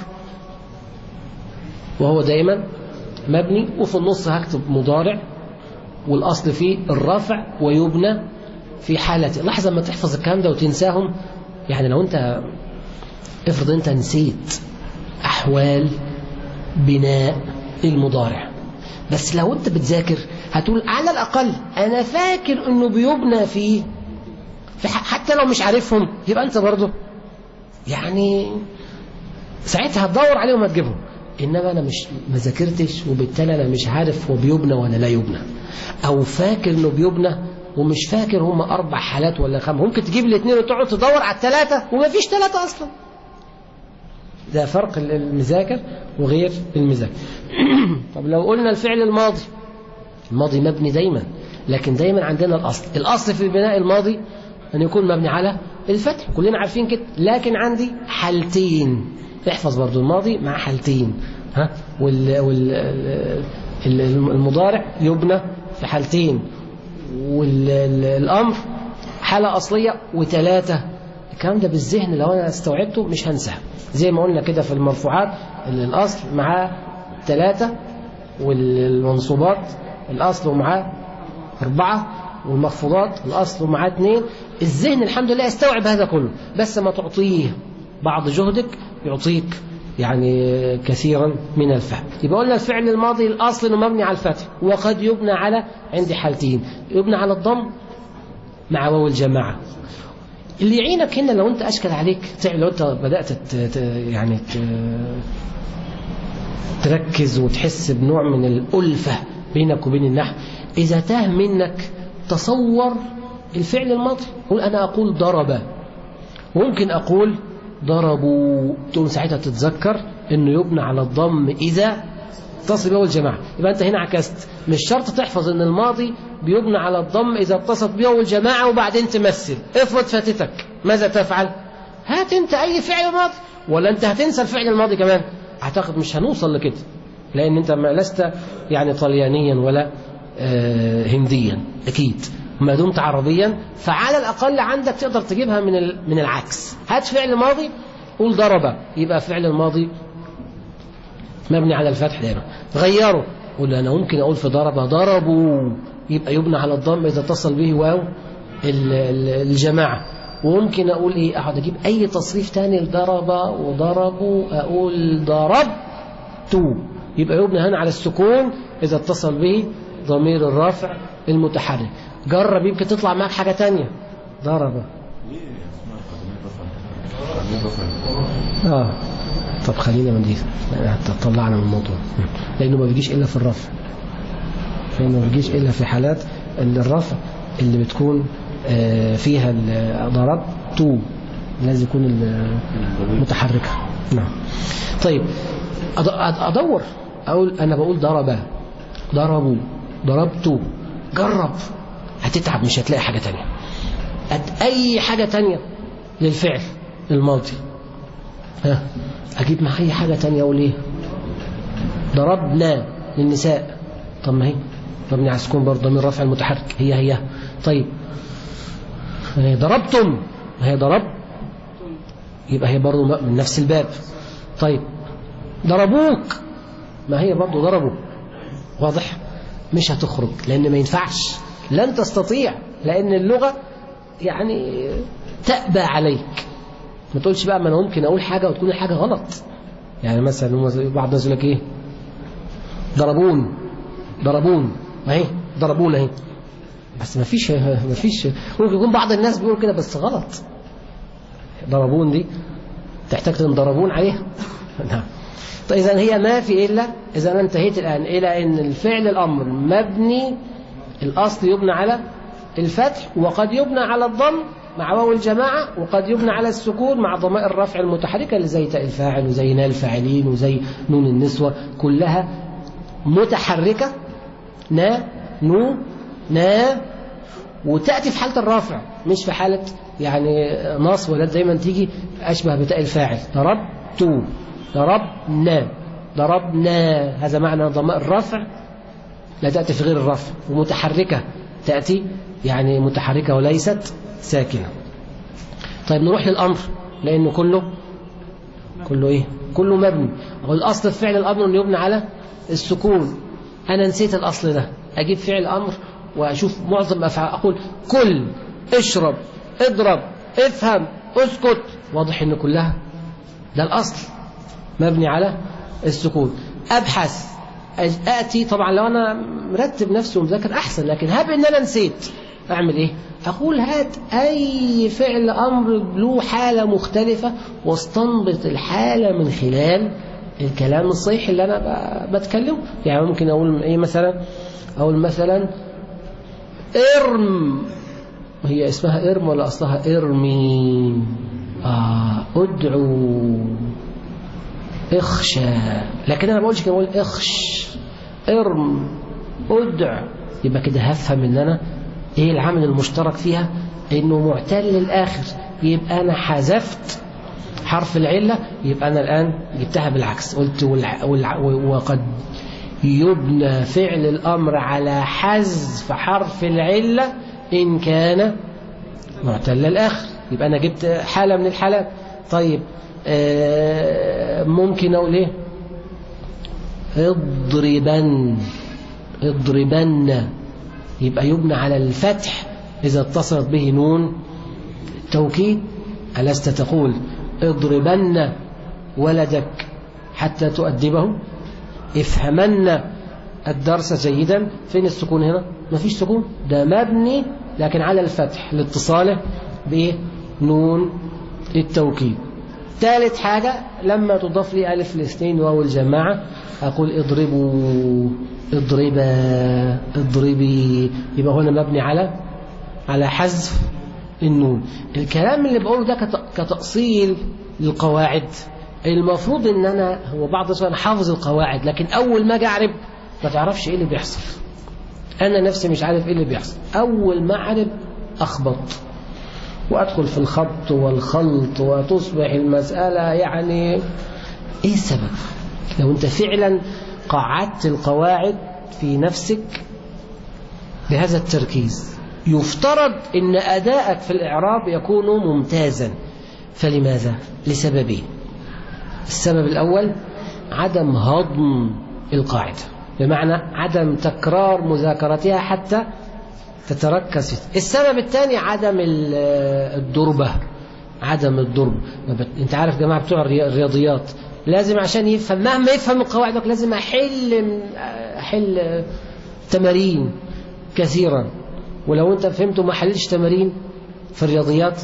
وهو دايما مبني وفي النص هكتب مضارع والأصل فيه الرفع ويبنى في حالة لحظة ما تحفظ الكلام ده وتنساهم يعني لو أنت افرض أنت نسيت أحوال بناء المضارع بس لو أنت بتذاكر هتقول على الأقل أنا فاكر أنه بيبنى فيه في حتى لو مش عارفهم يبقى أنت برضه يعني ساعتها هتدور عليهم هتجيبهم إنما أنا مش ما ذاكرتش وبالتالي أنا مش عارف هو بيبنى ولا لا يبنى أو فاكر إنه بيبنى ومش فاكر هم أربع حالات ولا خمس ممكن تجيب الاثنين وتقعد تدور على الثلاثة وما فيش ثلاثة أصلا ده فرق المذاكر وغير المذاكر طب لو قلنا الفعل الماضي الماضي مبني دايما لكن دايما عندنا الأصل الأصل في البناء الماضي أن يكون مبني على الفتح كلنا عارفين كده لكن عندي حالتين احفظ برضو الماضي مع حالتين ها وال وال المضارع يبنى في حالتين والأمر حالة أصلية وثلاثة الكلام ده بالذهن لو أنا استوعبته مش هنساه زي ما قلنا كده في المرفوعات الأصل معاه ثلاثة والمنصوبات الأصل ومعاه أربعة والمخفوضات الأصل ومعاه اثنين الذهن الحمد لله يستوعب هذا كله بس ما تعطيه بعض جهدك يعطيك يعني كثيرا من الفهم يبقى قلنا الفعل الماضي الأصل انه مبني على الفتح وقد يبنى على عندي حالتين يبنى على الضم مع واو الجماعة اللي يعينك هنا لو انت أشكل عليك لو انت بدأت ت... يعني ت... تركز وتحس بنوع من الألفة بينك وبين النحو إذا تاه منك تصور الفعل الماضي قول أنا أقول ضرب ممكن أقول ضربوا تقوم ساعتها تتذكر انه يبنى على الضم اذا اتصل به الجماعه يبقى انت هنا عكست مش شرط تحفظ ان الماضي بيبنى على الضم اذا اتصلت به الجماعه وبعدين تمثل افرض فاتتك ماذا تفعل هات انت اي فعل ماضي ولا انت هتنسى الفعل الماضي كمان اعتقد مش هنوصل لكده لان انت ما لست يعني طليانيا ولا آه هنديا اكيد ما دمت عربيا فعلى الأقل عندك تقدر تجيبها من من العكس هات فعل ماضي قول ضرب يبقى فعل الماضي مبني على الفتح دائما غيره قول أنا ممكن أقول في ضرب ضربوا يبقى يبنى على الضم إذا اتصل به واو الجماعة وممكن أقول إيه أقعد أجيب أي تصريف تاني لضرب وضربوا أقول ضربت يبقى يبنى هنا على السكون إذا اتصل به ضمير الرفع المتحرك جرب يمكن تطلع معاك حاجة تانية ضرب اه طب خلينا من دي حتى طلعنا من الموضوع لانه ما بيجيش الا في الرفع لانه ما بيجيش الا في حالات الرفع اللي بتكون فيها ضربت لازم يكون متحركة نعم طيب ادور اقول انا بقول ضرب ضربوا ضربت جرب هتتعب مش هتلاقي حاجة تانية أي حاجة تانية للفعل الماضي ها أجيب مع أي حاجة تانية أقول إيه ضربنا للنساء طب ما هي مبني على السكون برضه من رفع المتحرك هي هي طيب هي ضربتم هي ضرب يبقى هي برضه من نفس الباب طيب ضربوك ما هي برضه ضربوا واضح مش هتخرج لأن ما ينفعش لن تستطيع لأن اللغة يعني تأبى عليك ما تقولش بقى ما أنا ممكن أقول حاجة وتكون الحاجة غلط يعني مثلا بعض الناس يقول لك إيه ضربون ضربون اهي ضربونا اهي بس ما فيش ما فيش ممكن يكون بعض الناس بيقول كده بس غلط ضربون دي تحتاج تنضربون عليها نعم طيب اذا هي ما في الا اذا انا انتهيت الان الى ان الفعل الامر مبني الاصل يبنى على الفتح وقد يبنى على الضم مع واو الجماعة وقد يبنى على السكون مع ضمائر الرفع المتحركة اللي زي تاء الفاعل وزي نال الفاعلين وزي نون النسوة كلها متحركة نا نو نا وتأتي في حالة الرافع مش في حالة يعني نص ولا دايما تيجي أشبه بتاء الفاعل ضربت ضربنا ضربنا هذا معنى ضمائر الرفع لا تأتي في غير الرفع ومتحركة تأتي يعني متحركة وليست ساكنة طيب نروح للأمر لأنه كله كله إيه كله مبني والأصل في فعل الأمر أنه يبنى على السكون أنا نسيت الأصل ده أجيب فعل أمر وأشوف معظم أفعال أقول كل اشرب اضرب افهم اسكت واضح ان كلها ده الأصل مبني على السكون أبحث آتي طبعا لو أنا مرتب نفسي ومذاكر أحسن لكن هب إن أنا نسيت أعمل إيه أقول هات أي فعل أمر له حالة مختلفة واستنبط الحالة من خلال الكلام الصحيح اللي أنا بتكلمه يعني ممكن أقول إيه مثلا أقول مثلا ارم هي اسمها ارم ولا أصلها ارمي آه ادعو اخشى لكن أنا ما بقولش كده بقول اخش ارم ادع يبقى كده هفهم ان انا ايه العامل المشترك فيها انه معتل الاخر يبقى انا حذفت حرف العلة يبقى انا الان جبتها بالعكس قلت والع... والع... وقد يبنى فعل الامر على حذف حرف العلة ان كان معتل الاخر يبقى انا جبت حالة من الحالات طيب آه ممكن اقول ايه اضربن اضربن يبقى يبنى على الفتح إذا اتصلت به نون توكيد ألست تقول اضربن ولدك حتى تؤدبه افهمن الدرس جيدا فين السكون هنا ما فيش سكون ده مبني لكن على الفتح لاتصاله بنون التوكيد ثالث حاجة لما تضاف لي ألف الاثنين واو الجماعة أقول اضربوا اضربا اضربي يبقى هنا مبني على على حذف النون الكلام اللي بقوله ده كتأصيل للقواعد المفروض ان انا هو بعض الناس انا حافظ القواعد لكن اول ما اجي اعرب ما تعرفش ايه اللي بيحصل انا نفسي مش عارف ايه اللي بيحصل اول ما اعرب اخبط وادخل في الخبط والخلط وتصبح المسألة يعني ايه السبب لو انت فعلا قعدت القواعد في نفسك بهذا التركيز يفترض ان اداءك في الاعراب يكون ممتازا فلماذا لسببين السبب الاول عدم هضم القاعده بمعنى عدم تكرار مذاكرتها حتى تتركز فيه. السبب الثاني عدم الدربه عدم الضرب انت عارف جماعه بتوع الرياضيات لازم عشان يفهم مهما يفهم القواعد لازم احل احل تمارين كثيرا ولو انت فهمت وما حلتش تمارين في الرياضيات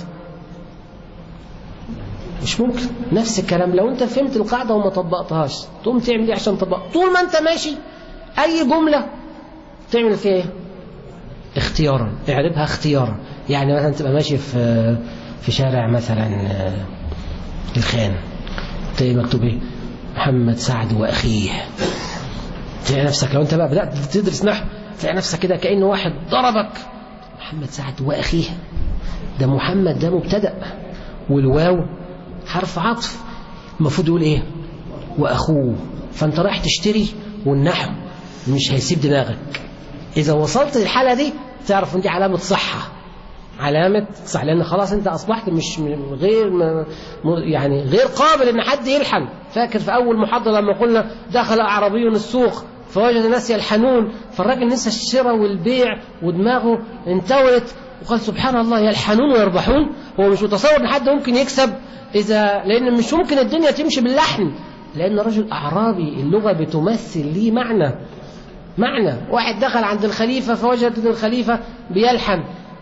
مش ممكن نفس الكلام لو انت فهمت القاعده وما طبقتهاش تقوم تعمل ايه عشان تطبق طول ما انت ماشي اي جمله تعمل فيها ايه اختيارا اعربها اختيارا يعني مثلا تبقى ماشي في في شارع مثلا الخان تلاقي مكتوب ايه محمد سعد واخيه تلاقي نفسك لو انت بقى بدات تدرس نحو تلاقي نفسك كده كانه واحد ضربك محمد سعد واخيه ده محمد ده مبتدا والواو حرف عطف المفروض يقول ايه واخوه فانت رايح تشتري والنحو مش هيسيب دماغك اذا وصلت للحاله دي تعرف ان دي علامه صحه علامة صح لأن خلاص أنت أصبحت مش غير يعني غير قابل إن حد يلحن فاكر في أول محاضرة لما قلنا دخل أعرابي السوق فوجد الناس يلحنون فالراجل نسى الشراء والبيع ودماغه انتولت وقال سبحان الله يلحنون ويربحون هو مش متصور ان حد ممكن يكسب اذا لان مش ممكن الدنيا تمشي باللحن لان رجل اعرابي اللغه بتمثل ليه معنى معنى واحد دخل عند الخليفه فوجد الخليفه بيلحن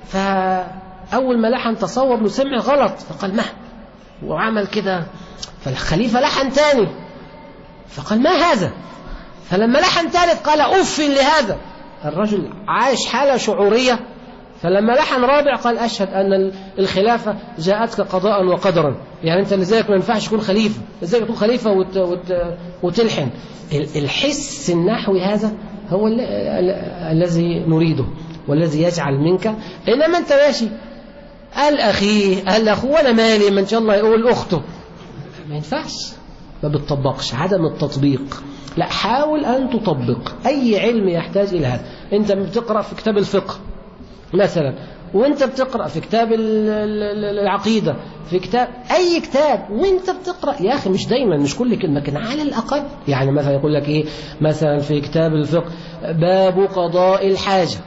فاول ما لحن تصور انه سمع غلط فقال ما وعمل كده فالخليفه لحن تاني فقال ما هذا فلما لحن ثالث قال اف لهذا الرجل عاش حاله شعوريه فلما لحن رابع قال أشهد أن الخلافة جاءتك قضاء وقدرا يعني أنت لذلك ما ينفعش تكون خليفة لذلك تكون خليفة وت وت وتلحن الحس النحوي هذا هو ال ال الذي نريده والذي يجعل منك إنما أنت ماشي قال أخيه قال أخوه ولا مالي ما إن شاء الله يقول أخته ما ينفعش ما بتطبقش عدم التطبيق لا حاول أن تطبق أي علم يحتاج إلى هذا أنت بتقرأ في كتاب الفقه مثلا وانت بتقرأ في كتاب العقيدة في كتاب أي كتاب وانت بتقرأ يا أخي مش دايما مش كل كلمة لكن على الأقل يعني مثلا يقول لك إيه مثلا في كتاب الفقه باب قضاء الحاجة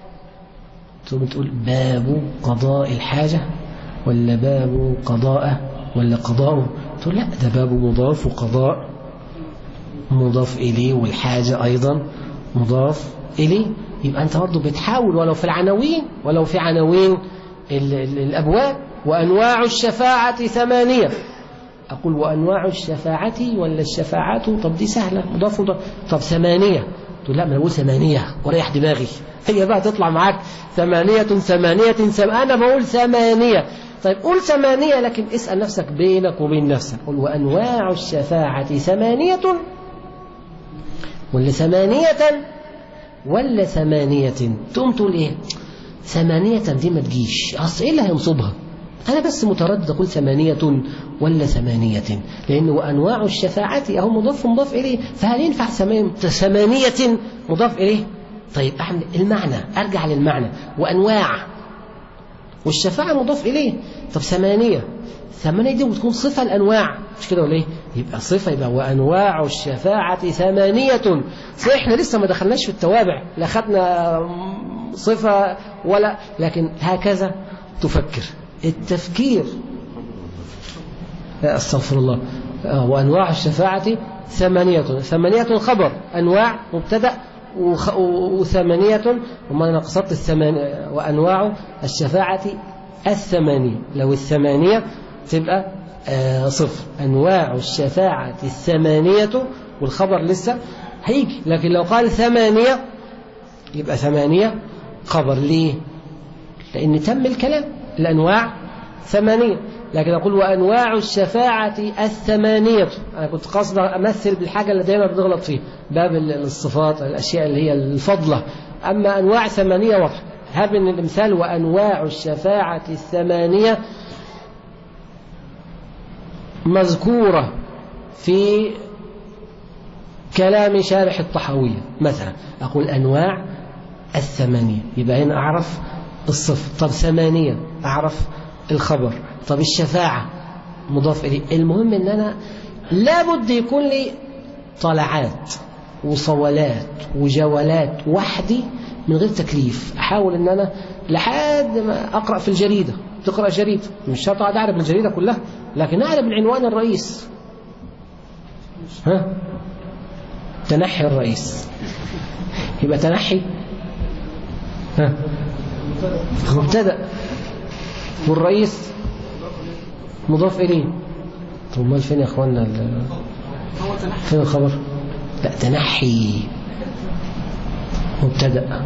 ثم تقول باب قضاء الحاجة ولا باب قضاء ولا قضاء تقول لا ده باب مضاف وقضاء مضاف إليه والحاجة أيضا مضاف إليه يبقى أنت برضه بتحاول ولو في العناوين ولو في عناوين ال ال الأبواب وأنواع الشفاعة ثمانية أقول وأنواع الشفاعة ولا الشفاعة طب دي سهلة مضاف مضاف طب ثمانية تقول لا ما أقول ثمانية وريح دماغي هي بقى تطلع معاك ثمانية ثمانية ثم أنا بقول ثمانية طيب قول ثمانية لكن اسأل نفسك بينك وبين نفسك قل وأنواع الشفاعة ثمانية ولا ثمانية ولا ثمانية تقوم تقول ايه ثمانية دي ما تجيش اصل ايه اللي هينصبها انا بس متردد اقول ثمانية ولا ثمانية لان وانواع الشفاعة اهو مضاف مضاف اليه فهل ينفع ثمانية مضاف اليه طيب احنا المعنى ارجع للمعنى وانواع والشفاعة مضاف اليه طب ثمانية ثمانية دي بتكون صفة الأنواع مش كده ولا ايه؟ يبقى صفة يبقى وأنواع الشفاعة ثمانية صحيح احنا لسه ما دخلناش في التوابع لا خدنا صفة ولا لكن هكذا تفكر التفكير استغفر الله وأنواع الشفاعة ثمانية ثمانية خبر أنواع مبتدأ وثمانية وما أنا قصدت الثمانية وأنواع الشفاعة الثمانية لو الثمانية تبقى آه صفر أنواع الشفاعة الثمانية والخبر لسه هيجي لكن لو قال ثمانية يبقى ثمانية خبر ليه لأن تم الكلام الأنواع ثمانية لكن أقول وأنواع الشفاعة الثمانية أنا كنت قاصد أمثل بالحاجة اللي دايما بنغلط فيها باب الصفات الأشياء اللي هي الفضلة أما أنواع ثمانية واضحة هذا من الامثال وأنواع الشفاعة الثمانية مذكورة في كلام شارح الطحاوية مثلا أقول أنواع الثمانية يبقى هنا أعرف الصف طب ثمانية أعرف الخبر طب الشفاعة مضاف إليه المهم أن أنا لابد يكون لي طلعات وصولات وجولات وحدي من غير تكليف أحاول أن أنا لحد ما أقرأ في الجريدة تقرأ جريدة مش شرط أقعد أعرف الجريدة كلها لكن أعرف العنوان الرئيس ها تنحي الرئيس يبقى تنحي ها مبتدأ والرئيس مضاف إليه طب امال فين يا اخوانا فين الخبر لا تنحي مبتدأ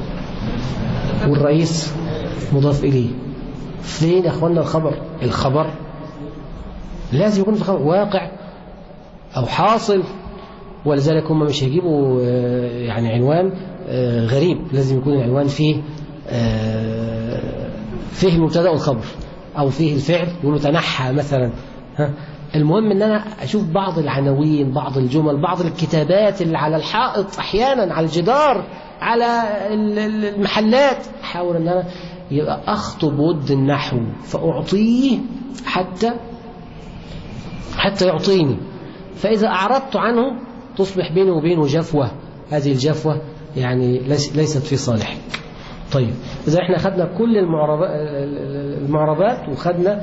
والرئيس مضاف إليه فين يا اخوانا الخبر الخبر لازم يكون في خبر واقع أو حاصل ولذلك هم مش هيجيبوا يعني عنوان غريب لازم يكون العنوان فيه فيه المبتدا والخبر أو فيه الفعل يقولوا تنحى مثلا ها المهم ان انا اشوف بعض العناوين بعض الجمل بعض الكتابات اللي على الحائط احيانا على الجدار على المحلات احاول ان انا يبقى اخطب ود النحو فاعطيه حتى حتى يعطيني فاذا اعرضت عنه تصبح بيني وبينه جفوه هذه الجفوه يعني ليست في صالحي طيب إذا احنا خدنا كل المعربات, المعربات وخدنا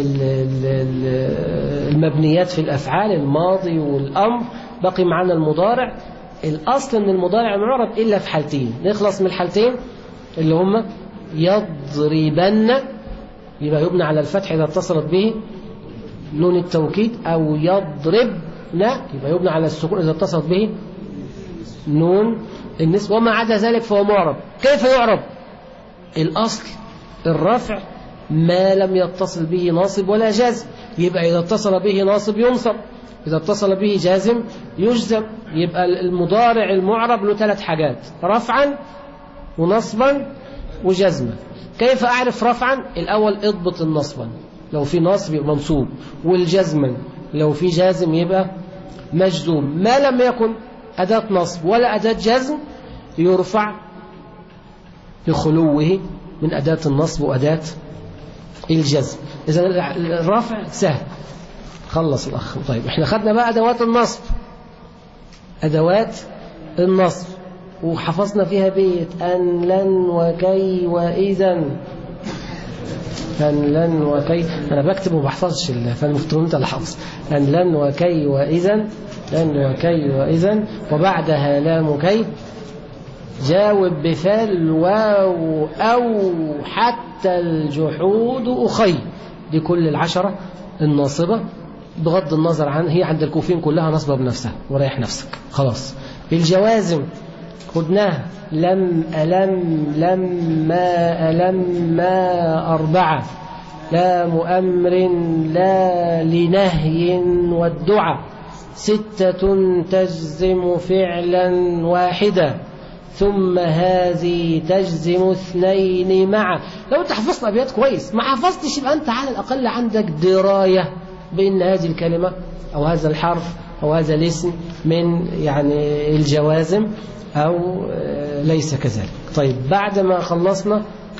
المبنيات في الأفعال الماضي والأمر بقي معنا المضارع الأصل من المضارع معرب إلا في حالتين نخلص من الحالتين اللي هم يضربن يبقى يبنى على الفتح إذا اتصلت به نون التوكيد أو يضربن يبقى يبنى على السكون إذا اتصلت به نون النسبة وما عدا ذلك فهو معرب كيف يعرب الأصل الرفع ما لم يتصل به ناصب ولا جازم يبقى إذا اتصل به ناصب ينصب إذا اتصل به جازم يجزم يبقى المضارع المعرب له ثلاث حاجات رفعا ونصبا وجزما كيف أعرف رفعا الأول اضبط النصبا لو في نصب يبقى منصوب والجزما لو في جازم يبقى مجزوم ما لم يكن أداة نصب ولا أداة جزم يرفع لخلوه من أداة النصب وأداة الجزم إذا الرفع سهل خلص الأخ طيب احنا خدنا بقى أدوات النصب أدوات النصب وحفظنا فيها بيت أن لن وكي وإذا أن لن وكي أنا بكتب وما بحفظش فالمفترون أنت اللي حافظ أن لن وكي وإذا لن وكي وإذا وبعدها لام كي جاوب بفال واو أو حتى الجحود أخي دي كل العشرة الناصبة بغض النظر عن هي عند الكوفين كلها نصبة بنفسها وريح نفسك خلاص الجوازم خدناها لم ألم لما ألم ما أربعة لا مؤمر لا لنهي والدعاء ستة تجزم فعلا واحدا ثم هذه تجزم اثنين معا لو انت حفظت ابيات كويس ما حفظتش يبقى انت على الاقل عندك درايه بان هذه الكلمه او هذا الحرف او هذا الاسم من يعني الجوازم او ليس كذلك طيب بعد ما خلصنا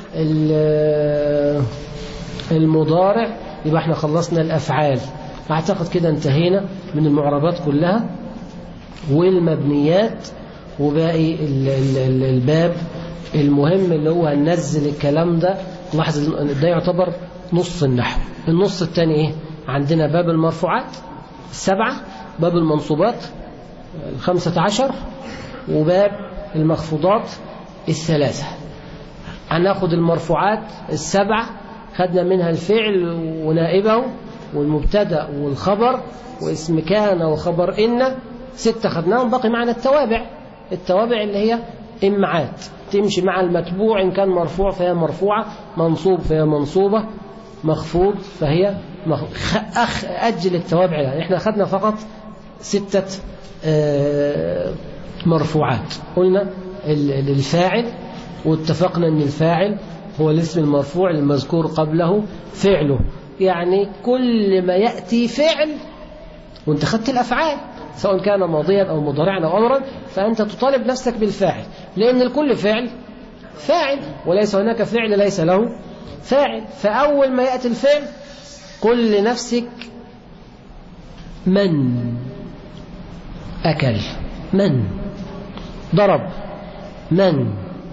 المضارع يبقى احنا خلصنا الافعال اعتقد كده انتهينا من المعربات كلها والمبنيات وباقي الباب المهم اللي هو هننزل الكلام ده لاحظ ده يعتبر نص النحو النص الثاني ايه عندنا باب المرفوعات السبعة باب المنصوبات الخمسة عشر وباب المخفوضات الثلاثة هناخد المرفوعات السبعة خدنا منها الفعل ونائبه والمبتدا والخبر واسم كان وخبر إن ستة خدناهم باقي معنا التوابع التوابع اللي هي إمعات تمشي مع المتبوع إن كان مرفوع فهي مرفوعة منصوب فهي منصوبة مخفوض فهي مخفوض. أخ أجل التوابع يعني إحنا أخذنا فقط ستة مرفوعات قلنا الفاعل واتفقنا أن الفاعل هو الاسم المرفوع المذكور قبله فعله يعني كل ما يأتي فعل وانت خدت الأفعال سواء كان ماضيا أو مضارعا أو أمرا فأنت تطالب نفسك بالفاعل لأن الكل فعل فاعل وليس هناك فعل ليس له فاعل فأول ما يأتي الفعل قل لنفسك من أكل من ضرب من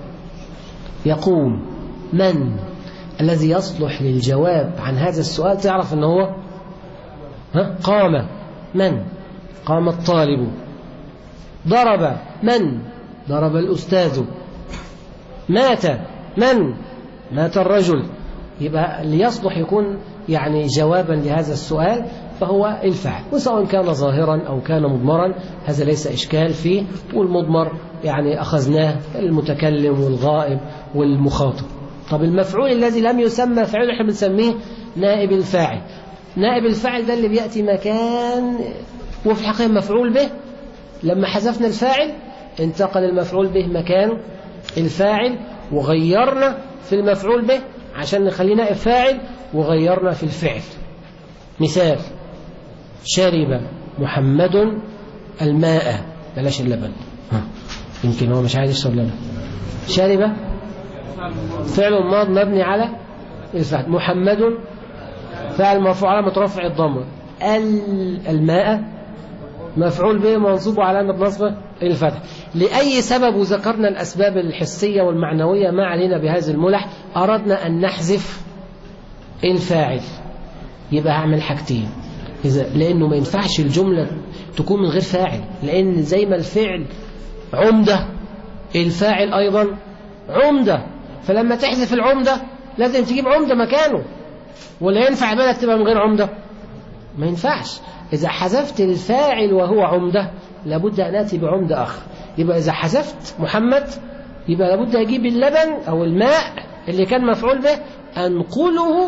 يقوم من الذي يصلح للجواب عن هذا السؤال تعرف أنه هو ها؟ قام من قام الطالب ضرب من ضرب الأستاذ مات من مات الرجل يبقى ليصلح يكون يعني جوابا لهذا السؤال فهو الفعل وسواء كان ظاهرا أو كان مضمرا هذا ليس إشكال فيه والمضمر يعني أخذناه المتكلم والغائب والمخاطب طب المفعول الذي لم يسمى فعل احنا بنسميه نائب الفاعل نائب الفاعل ده اللي بيأتي مكان وفي الحقيقة مفعول به لما حذفنا الفاعل انتقل المفعول به مكان الفاعل وغيرنا في المفعول به عشان نخليه نائب فاعل وغيرنا في الفعل مثال شرب محمد الماء بلاش اللبن ها. يمكن هو مش عايز يشرب لبن شرب فعل ماض مبني على الفتح محمد فعل مرفوع على مترفع الضمه الماء مفعول به منصوب علامة نصبه الفتح لأي سبب وذكرنا الأسباب الحسية والمعنوية ما علينا بهذه الملح أردنا أن نحذف الفاعل يبقى هعمل حاجتين إذا لأنه ما ينفعش الجملة تكون من غير فاعل لأن زي ما الفعل عمدة الفاعل أيضا عمدة فلما تحذف العمدة لازم تجيب عمدة مكانه ولا ينفع بالك تبقى من غير عمدة ما ينفعش إذا حذفت الفاعل وهو عمدة لابد أن آتي بعمدة آخر يبقى إذا حذفت محمد يبقى لابد أجيب اللبن أو الماء اللي كان مفعول به أنقله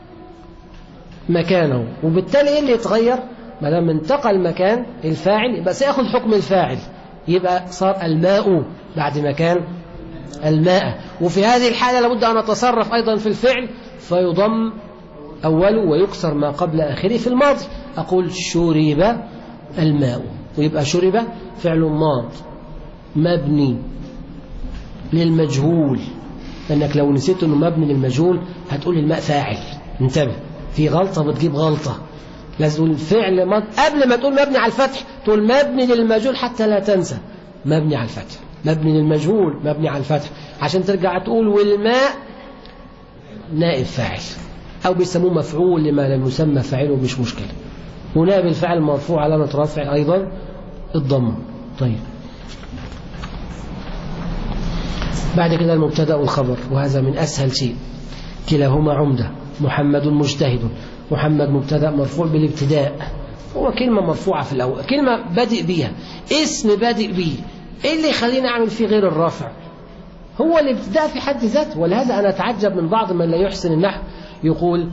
مكانه وبالتالي إيه اللي يتغير ما دام انتقل مكان الفاعل يبقى سيأخذ حكم الفاعل يبقى صار الماء بعد مكان الماء وفي هذه الحالة لابد أن أتصرف أيضا في الفعل فيضم أوله ويكسر ما قبل آخره في الماضي أقول شرب الماء ويبقى شرب فعل ماض مبني للمجهول لأنك لو نسيت أنه مبني للمجهول هتقول الماء فاعل انتبه في غلطة بتجيب غلطة لازم تقول فعل ماض قبل ما تقول مبني على الفتح تقول مبني للمجهول حتى لا تنسى مبني على الفتح مبني للمجهول مبني على الفتح عشان ترجع تقول والماء نائب فاعل أو بيسموه مفعول لما لم يسمى فاعله مش مشكلة ونائب الفعل مرفوع علامة رفع أيضا الضم طيب بعد كده المبتدا والخبر وهذا من أسهل شيء كلاهما عمدة محمد مجتهد محمد مبتدا مرفوع بالابتداء هو كلمة مرفوعة في الأول كلمة بادئ بيها اسم بادئ به ايه اللي يخليني اعمل فيه غير الرافع هو الابتداء في حد ذاته ولهذا أنا أتعجب من بعض من لا يحسن النحو يقول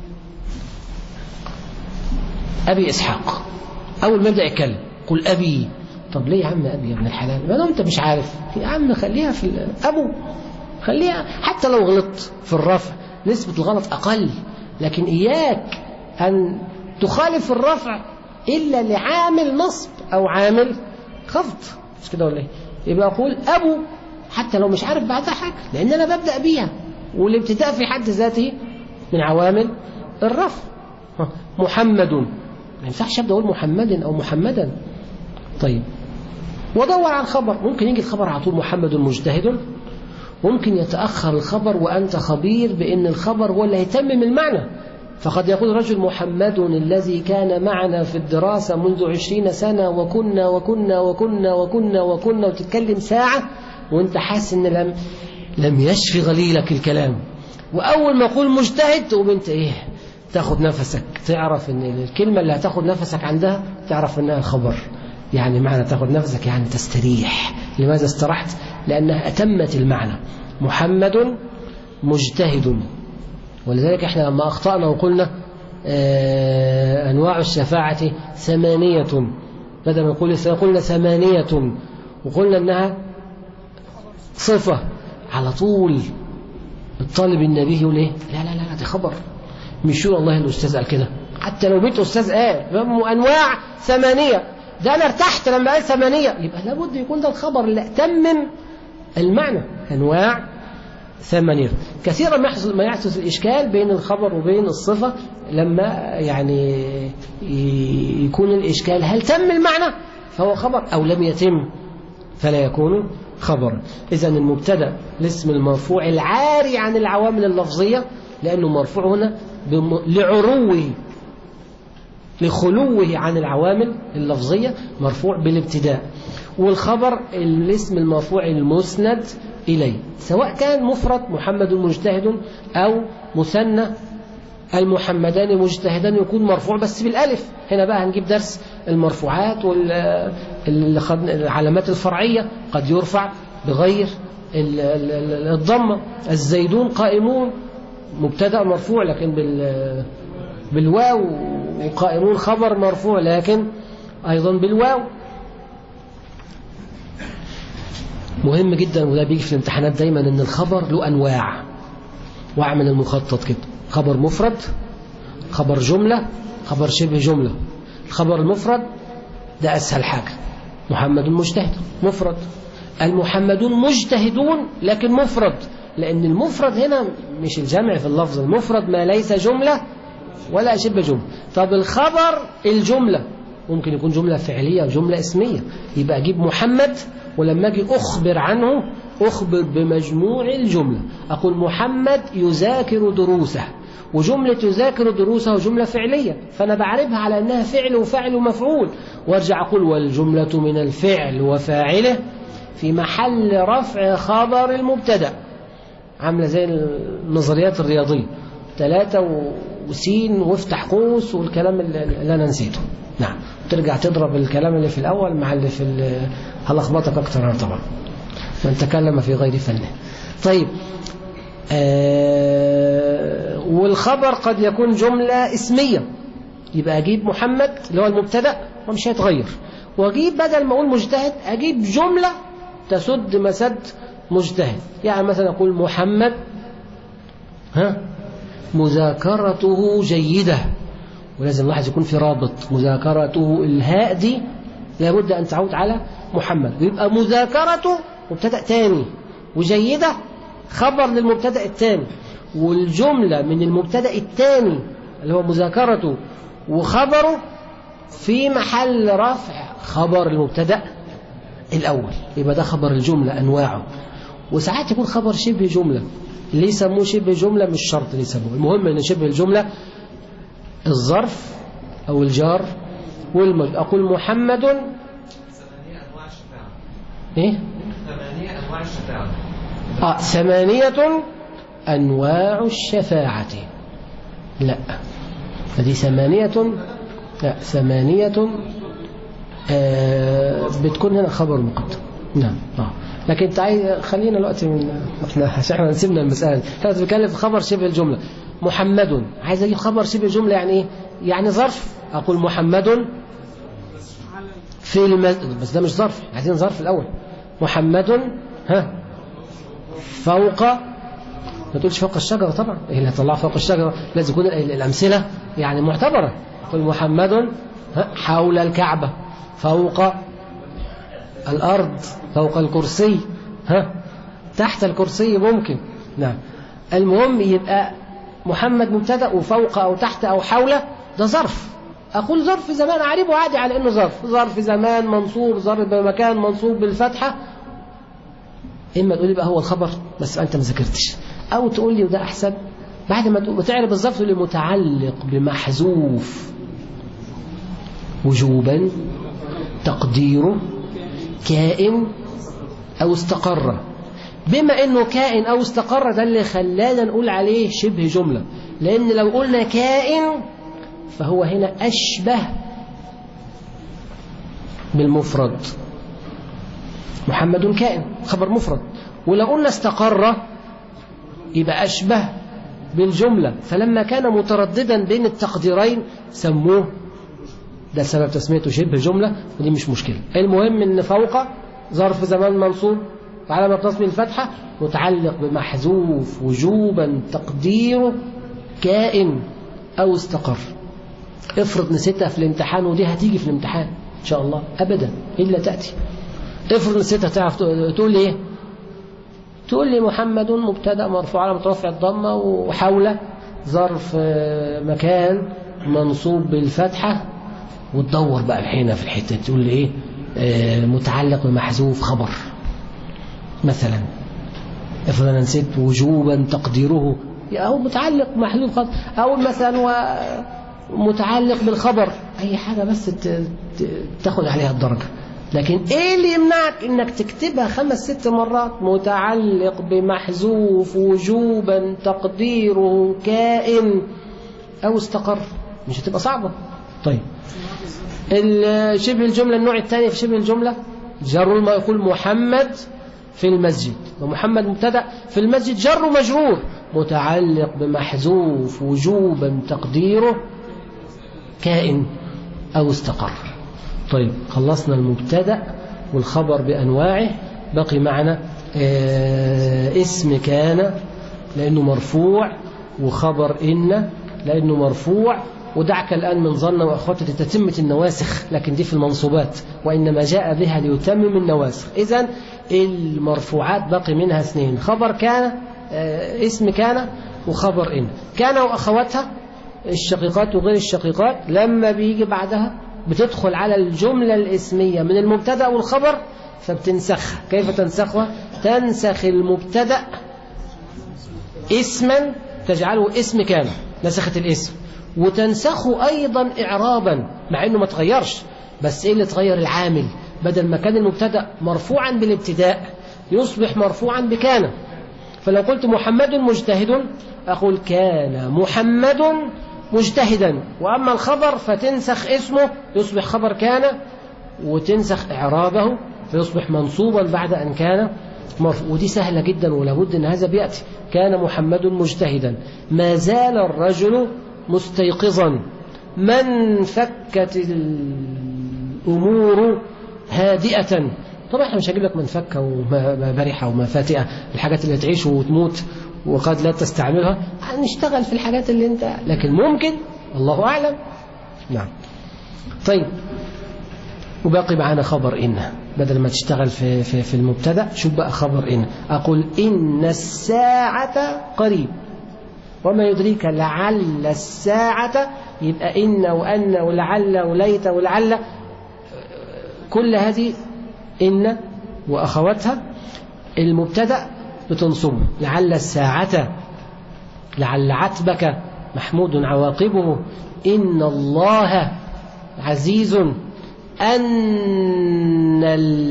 أبي إسحاق أول ما يبدأ يتكلم قل أبي طب ليه يا عم أبي يا ابن الحلال ما أنت مش عارف يا عم خليها في أبو خليها حتى لو غلطت في الرفع نسبة الغلط أقل لكن إياك أن تخالف الرفع إلا لعامل نصب أو عامل خفض مش كده ولا إيه يبقى أقول أبو حتى لو مش عارف بعدها حاجة لأن أنا ببدأ بيها والابتداء في حد ذاته من عوامل الرفع محمد ما ينفعش ابدا اقول محمد او محمدا طيب ودور على الخبر ممكن يجي الخبر على طول محمد مجتهد ممكن يتاخر الخبر وانت خبير بان الخبر هو اللي هيتمم المعنى فقد يقول رجل محمد الذي كان معنا في الدراسة منذ عشرين سنة وكنا وكنا وكنا وكنا وكنا وتتكلم ساعة وانت حاسس ان لم لم يشفي غليلك الكلام وأول ما أقول مجتهد تقوم أنت إيه تاخد نفسك تعرف أن الكلمة اللي هتاخد نفسك عندها تعرف أنها خبر يعني معنى تاخد نفسك يعني تستريح لماذا استرحت لأنها أتمت المعنى محمد مجتهد ولذلك احنا لما أخطأنا وقلنا آه أنواع الشفاعة ثمانية بدل ما نقول قلنا ثمانية وقلنا أنها صفة على طول الطالب النبي يقول ايه لا لا لا دي خبر مش شو والله الاستاذ قال كده حتى لو بيت استاذ قال انواع ثمانيه ده انا ارتحت لما قال ثمانيه يبقى لابد يكون ده الخبر اللي تمم المعنى انواع ثمانيه كثيرا ما يحصل ما يحدث الاشكال بين الخبر وبين الصفه لما يعني يكون الاشكال هل تم المعنى فهو خبر او لم يتم فلا يكون خبرا إذا المبتدا الاسم المرفوع العاري عن العوامل اللفظية لأنه مرفوع هنا لعروه لخلوه عن العوامل اللفظية مرفوع بالابتداء والخبر الاسم المرفوع المسند إليه سواء كان مفرد محمد مجتهد أو مثنى المحمدان مجتهدان يكون مرفوع بس بالالف هنا بقى هنجيب درس المرفوعات والعلامات الفرعية قد يرفع بغير الضمة الزيدون قائمون مبتدا مرفوع لكن بال بالواو وقائمون خبر مرفوع لكن أيضا بالواو مهم جدا وده بيجي في الامتحانات دايما ان الخبر له انواع واعمل المخطط كده خبر مفرد خبر جملة خبر شبه جملة الخبر المفرد ده أسهل حاجة محمد مجتهد مفرد المحمدون مجتهدون لكن مفرد لأن المفرد هنا مش الجمع في اللفظ المفرد ما ليس جملة ولا شبه جملة طب الخبر الجملة ممكن يكون جملة فعلية وجملة اسمية يبقى أجيب محمد ولما أجي أخبر عنه أخبر بمجموع الجملة أقول محمد يذاكر دروسه وجملة يذاكر دروسه جملة فعلية فأنا بعرفها على أنها فعل وفعل ومفعول وارجع أقول والجملة من الفعل وفاعله في محل رفع خبر المبتدا عاملة زي النظريات الرياضية ثلاثة وسين وافتح قوس والكلام اللي أنا نسيته نعم ترجع تضرب الكلام اللي في الأول مع اللي في هلخبطك أكتر أنا طبعا من تكلم في غير فنه طيب آه والخبر قد يكون جملة اسمية يبقى أجيب محمد اللي هو المبتدا ومش هيتغير وأجيب بدل ما أقول مجتهد أجيب جملة تسد مسد مجتهد يعني مثلا أقول محمد ها مذاكرته جيدة ولازم الواحد يكون في رابط مذاكرته الهاء دي لابد أن تعود على محمد ويبقى مذاكرته مبتدأ تاني وجيدة خبر للمبتدأ الثاني والجملة من المبتدأ الثاني اللي هو مذاكرته وخبره في محل رفع خبر المبتدأ الأول يبقى ده خبر الجملة أنواعه وساعات يكون خبر شبه جملة اللي يسموه شبه جملة مش شرط اللي يسموه المهم أن شبه الجملة الظرف أو الجار والمج أقول محمد إيه؟ ثمانية أنواع الشفاعة آه ثمانية أنواع الشفاعة لا هذه ثمانية لا ثمانية آه بتكون هنا خبر مقدم نعم آه. لكن تعالي خلينا الوقت من احنا عشان احنا نسيبنا المسألة احنا بنتكلم في خبر شبه الجملة محمد عايز اجيب خبر شبه الجملة يعني ايه يعني ظرف اقول محمد في المسجد بس ده مش ظرف عايزين ظرف الاول محمد ها فوق ما تقولش فوق الشجرة طبعا ايه اللي هطلعه فوق الشجرة لازم يكون الأمثلة يعني معتبرة قل محمد ها حول الكعبة فوق الأرض فوق الكرسي ها تحت الكرسي ممكن نعم المهم يبقى محمد مبتدا وفوق أو تحت أو حول ده ظرف أقول ظرف زمان أعربه عادي على إنه ظرف ظرف زمان منصوب ظرف بمكان منصوب بالفتحة إما تقول لي بقى هو الخبر بس أنت ما ذاكرتش أو تقول لي وده أحسن بعد ما تقول تعرف الظرف تقول لي متعلق بمحذوف وجوبا تقديره كائن أو استقر بما أنه كائن أو استقر ده اللي خلانا نقول عليه شبه جملة لأن لو قلنا كائن فهو هنا أشبه بالمفرد محمد كائن خبر مفرد ولو قلنا استقر يبقى أشبه بالجملة فلما كان مترددا بين التقديرين سموه ده سبب تسميته شبه جملة ودي مش مشكلة المهم ان فوق ظرف زمان منصوب وعلامة نصب الفتحة متعلق بمحذوف وجوبا تقديره كائن أو استقر افرض نسيتها في الامتحان ودي هتيجي في الامتحان إن شاء الله أبدا إلا تأتي افرض نسيتها تعرف تقول لي ايه تقول لي محمد مبتدا مرفوع على مترفع الضمه وحول ظرف مكان منصوب بالفتحه وتدور بقى هنا في الحته تقول لي ايه آه متعلق بمحذوف خبر مثلا افرض انا نسيت وجوبا تقديره او متعلق محذوف خبر او مثلا متعلق بالخبر اي حاجه بس تاخد عليها الدرجه لكن ايه اللي يمنعك انك تكتبها خمس ست مرات متعلق بمحذوف وجوبا تقديره كائن او استقر مش هتبقى صعبة طيب شبه الجملة النوع الثاني في شبه الجملة جر ما يقول محمد في المسجد ومحمد مبتدا في المسجد جر مجرور متعلق بمحذوف وجوبا تقديره كائن او استقر طيب خلصنا المبتدا والخبر بأنواعه بقي معنا اسم كان لأنه مرفوع وخبر إن لأنه مرفوع ودعك الآن من ظن وأخواته تتمة النواسخ لكن دي في المنصوبات وإنما جاء بها ليتمم النواسخ إذا المرفوعات باقي منها اثنين خبر كان آه، اسم كان وخبر إن كان وأخواتها الشقيقات وغير الشقيقات لما بيجي بعدها بتدخل على الجملة الاسمية من المبتدأ والخبر فبتنسخها كيف تنسخها تنسخ المبتدأ اسما تجعله اسم كان نسخت الاسم وتنسخه أيضا إعرابا مع أنه ما تغيرش بس إيه اللي تغير العامل بدل ما كان المبتدأ مرفوعا بالابتداء يصبح مرفوعا بكان فلو قلت محمد مجتهد أقول كان محمد مجتهدا وأما الخبر فتنسخ اسمه يصبح خبر كان وتنسخ إعرابه فيصبح منصوبا بعد أن كان مرفوع ودي سهلة جدا ولابد أن هذا بيأتي كان محمد مجتهدا ما زال الرجل مستيقظا من فكت الأمور هادئة طبعا احنا مش هجيب لك من فكة وما برحة وما فاتئة الحاجات اللي تعيش وتموت وقد لا تستعملها هنشتغل في الحاجات اللي انت لكن ممكن الله أعلم نعم طيب وباقي معانا خبر إن بدل ما تشتغل في, في, في المبتدا شوف بقى خبر إن أقول إن الساعة قريب وما يدريك لعل الساعة يبقى إن وأن ولعل وليت ولعل كل هذه إن وأخواتها المبتدا بتنصب لعل الساعة لعل عتبك محمود عواقبه إن الله عزيز أن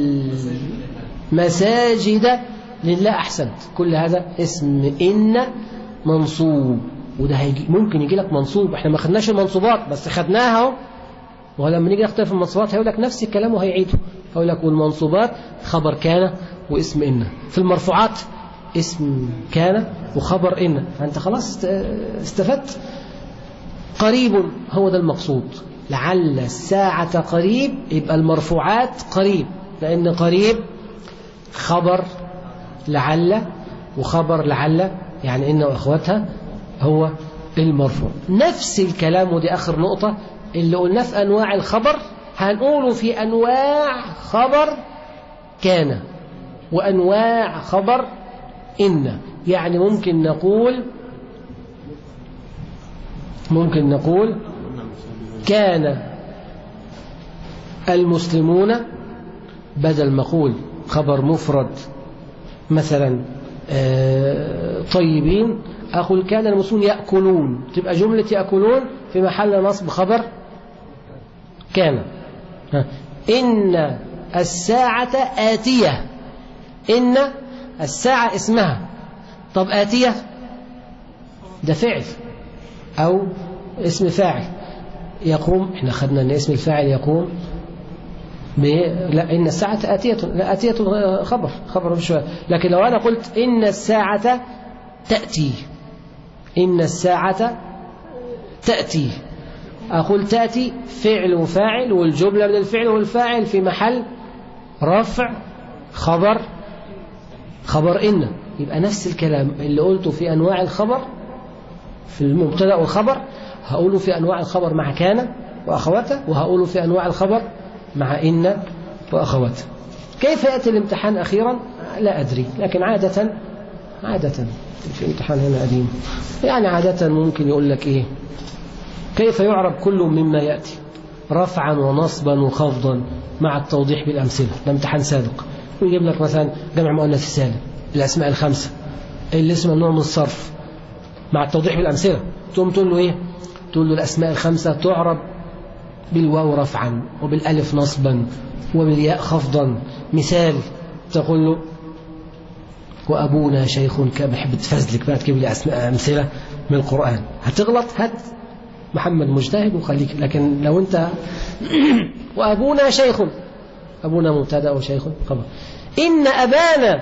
المساجد لله أحسنت كل هذا اسم إن منصوب وده هيجي ممكن يجي لك منصوب احنا ما خدناش المنصوبات بس خدناها اهو ولما نيجي نختلف المنصوبات هيقول لك نفس الكلام وهيعيده هيقول لك والمنصوبات خبر كان واسم إن في المرفوعات اسم كان وخبر إن فأنت خلاص استفدت قريب هو ده المقصود لعل الساعة قريب يبقى المرفوعات قريب لأن قريب خبر لعل وخبر لعل يعني إن وأخواتها هو المرفوع نفس الكلام ودي آخر نقطة اللي قلناه في أنواع الخبر هنقوله في أنواع خبر كان وأنواع خبر إن يعني ممكن نقول ممكن نقول كان المسلمون بدل ما أقول خبر مفرد مثلا طيبين أقول كان المسلمون يأكلون تبقى جملة يأكلون في محل نصب خبر كان إن الساعة آتية إن الساعة اسمها طب آتية ده فعل أو اسم فاعل يقوم احنا خدنا ان اسم الفاعل يقوم ب... لا إن الساعة آتية لا آتية خبر خبر مش لكن لو أنا قلت إن الساعة تأتي إن الساعة تأتي أقول تأتي فعل وفاعل والجملة من الفعل والفاعل في محل رفع خبر خبر إن يبقى نفس الكلام اللي قلته في أنواع الخبر في المبتدا والخبر هقوله في أنواع الخبر مع كان وأخواته وهقوله في أنواع الخبر مع إن وأخواته كيف يأتي الامتحان أخيرا لا أدري لكن عادة عادة في امتحان هنا قديم يعني عادة ممكن يقول لك إيه كيف يعرب كل مما يأتي رفعا ونصبا وخفضا مع التوضيح بالأمثلة ده امتحان سابق ويجيب لك مثلا جمع مؤنث سالم الأسماء الخمسة اللي اسمها نوع من الصرف مع التوضيح بالأمثلة تقوم تقول له إيه تقول له الأسماء الخمسة تعرب بالواو رفعا وبالألف نصبا وبالياء خفضا مثال تقول له وأبونا شيخ كان بحب تفزلك بقى تجيب لي أسماء أمثلة من القرآن هتغلط هات محمد مجتهد وخليك لكن لو أنت وأبونا شيخ أبونا مبتدا وشيخ خبر إن أبانا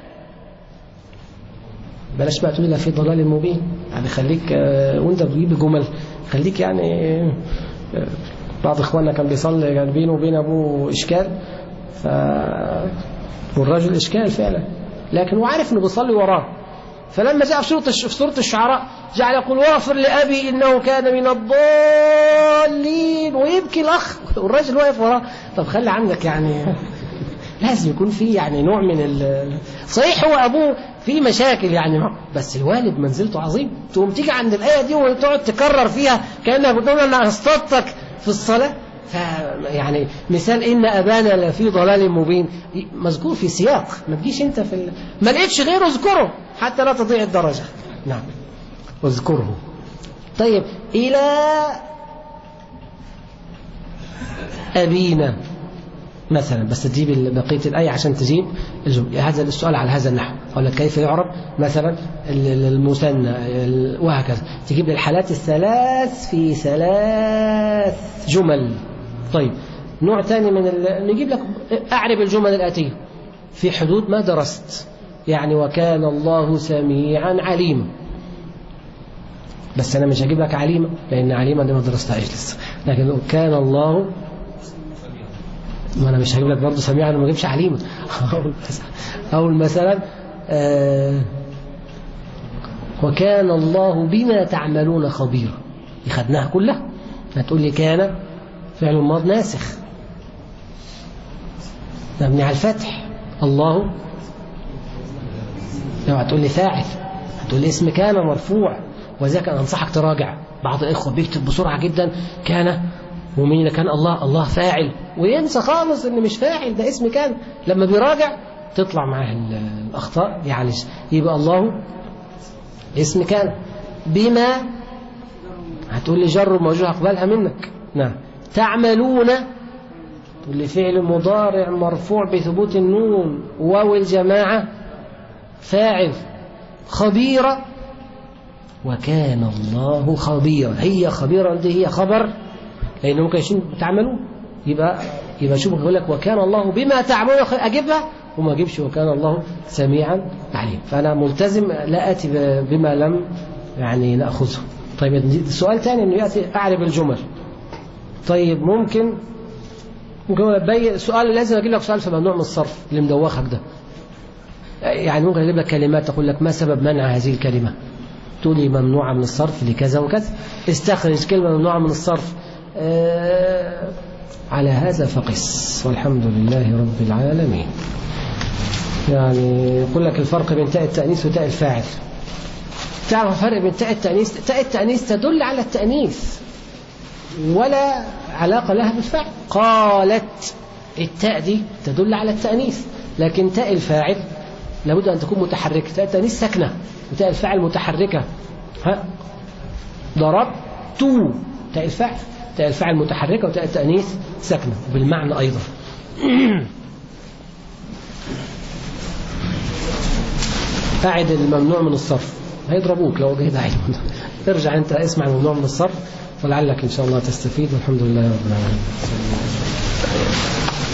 بلاش بقى تقول في ضلال مبين يعني خليك وانت بتجيب جمل خليك يعني بعض اخواننا كان بيصلي كان بينه وبين ابوه اشكال ف والراجل اشكال فعلا لكن هو عارف انه بيصلي وراه فلما جاء في سوره في سوره الشعراء جعل يقول واغفر لأبي إنه كان من الضالين ويبكي الأخ والراجل واقف وراه طب خلي عندك يعني لازم يكون في يعني نوع من ال صحيح هو أبوه في مشاكل يعني معه بس الوالد منزلته عظيم تقوم تيجي عند الآية دي وتقعد تكرر فيها كأنك بتقول أنا اصطدتك في الصلاة ف يعني مثال إن أبانا لفي ضلال مبين مذكور في سياق ما تجيش أنت في ال... ما لقيتش غيره اذكره حتى لا تضيع الدرجة نعم واذكره طيب إلى أبينا مثلا بس تجيب بقية الآية عشان تجيب الجملة هذا السؤال على هذا النحو أقول لك كيف يعرب مثلا المثنى وهكذا تجيب لي الحالات الثلاث في ثلاث جمل طيب نوع ثاني من ال... نجيب لك أعرب الجمل الآتية في حدود ما درست يعني وكان الله سميعا عليما بس أنا مش هجيب لك عليما لأن عليما دي ما درستهاش لسه لكن كان الله ما انا مش هجيب لك برضه سميعا وما اجيبش عليما اقول مثلا آه وكان الله بما تعملون خبيرا دي خدناها كلها هتقول لي كان فعل الماض ناسخ مبني على الفتح الله لو هتقول لي فاعل هتقول لي اسم كان مرفوع وذلك انا انصحك تراجع بعض الاخوه بيكتب بسرعه جدا كان ومين اللي كان الله الله فاعل وينسى خالص ان مش فاعل ده اسم كان لما بيراجع تطلع معاه الاخطاء يعني يبقى الله اسم كان بما هتقول لي جر موجود هقبلها منك نعم تعملون تقول لي فعل مضارع مرفوع بثبوت النون واو الجماعة فاعل خبيرة وكان الله خبيرا هي خبيرا دي هي خبر لأنه ممكن يشين تعملون يبقى يبقى شوف بيقول لك وكان الله بما تعملون أجيبها وما أجيبش وكان الله سميعا عليم فأنا ملتزم لا آتي بما لم يعني نأخذه طيب سؤال ثاني إنه يأتي أعرب الجمل طيب ممكن ممكن بي سؤال لازم أجيب لك سؤال في ممنوع من الصرف اللي مدوخك ده يعني ممكن أجيب لك كلمات تقول لك ما سبب منع هذه الكلمة تقولي ممنوعة من الصرف لكذا وكذا استخرج كلمة ممنوعة من الصرف آه على هذا فقس والحمد لله رب العالمين يعني يقول لك الفرق بين تاء التأنيث وتاء الفاعل تعرف الفرق بين تاء التأنيث تاء التأنيث تدل على التأنيث ولا علاقة لها بالفعل قالت التاء دي تدل على التأنيث لكن تاء الفاعل لابد أن تكون متحركة تاء التأنيث ساكنة وتاء الفاعل متحركة ها ضربت تاء الفاعل تاء الفاعل متحركة وتاء التأنيث ساكنة وبالمعنى أيضا قاعد الممنوع من الصرف هيضربوك لو جيت عيد ارجع انت اسمع الممنوع من الصرف ولعلك ان شاء الله تستفيد والحمد لله رب العالمين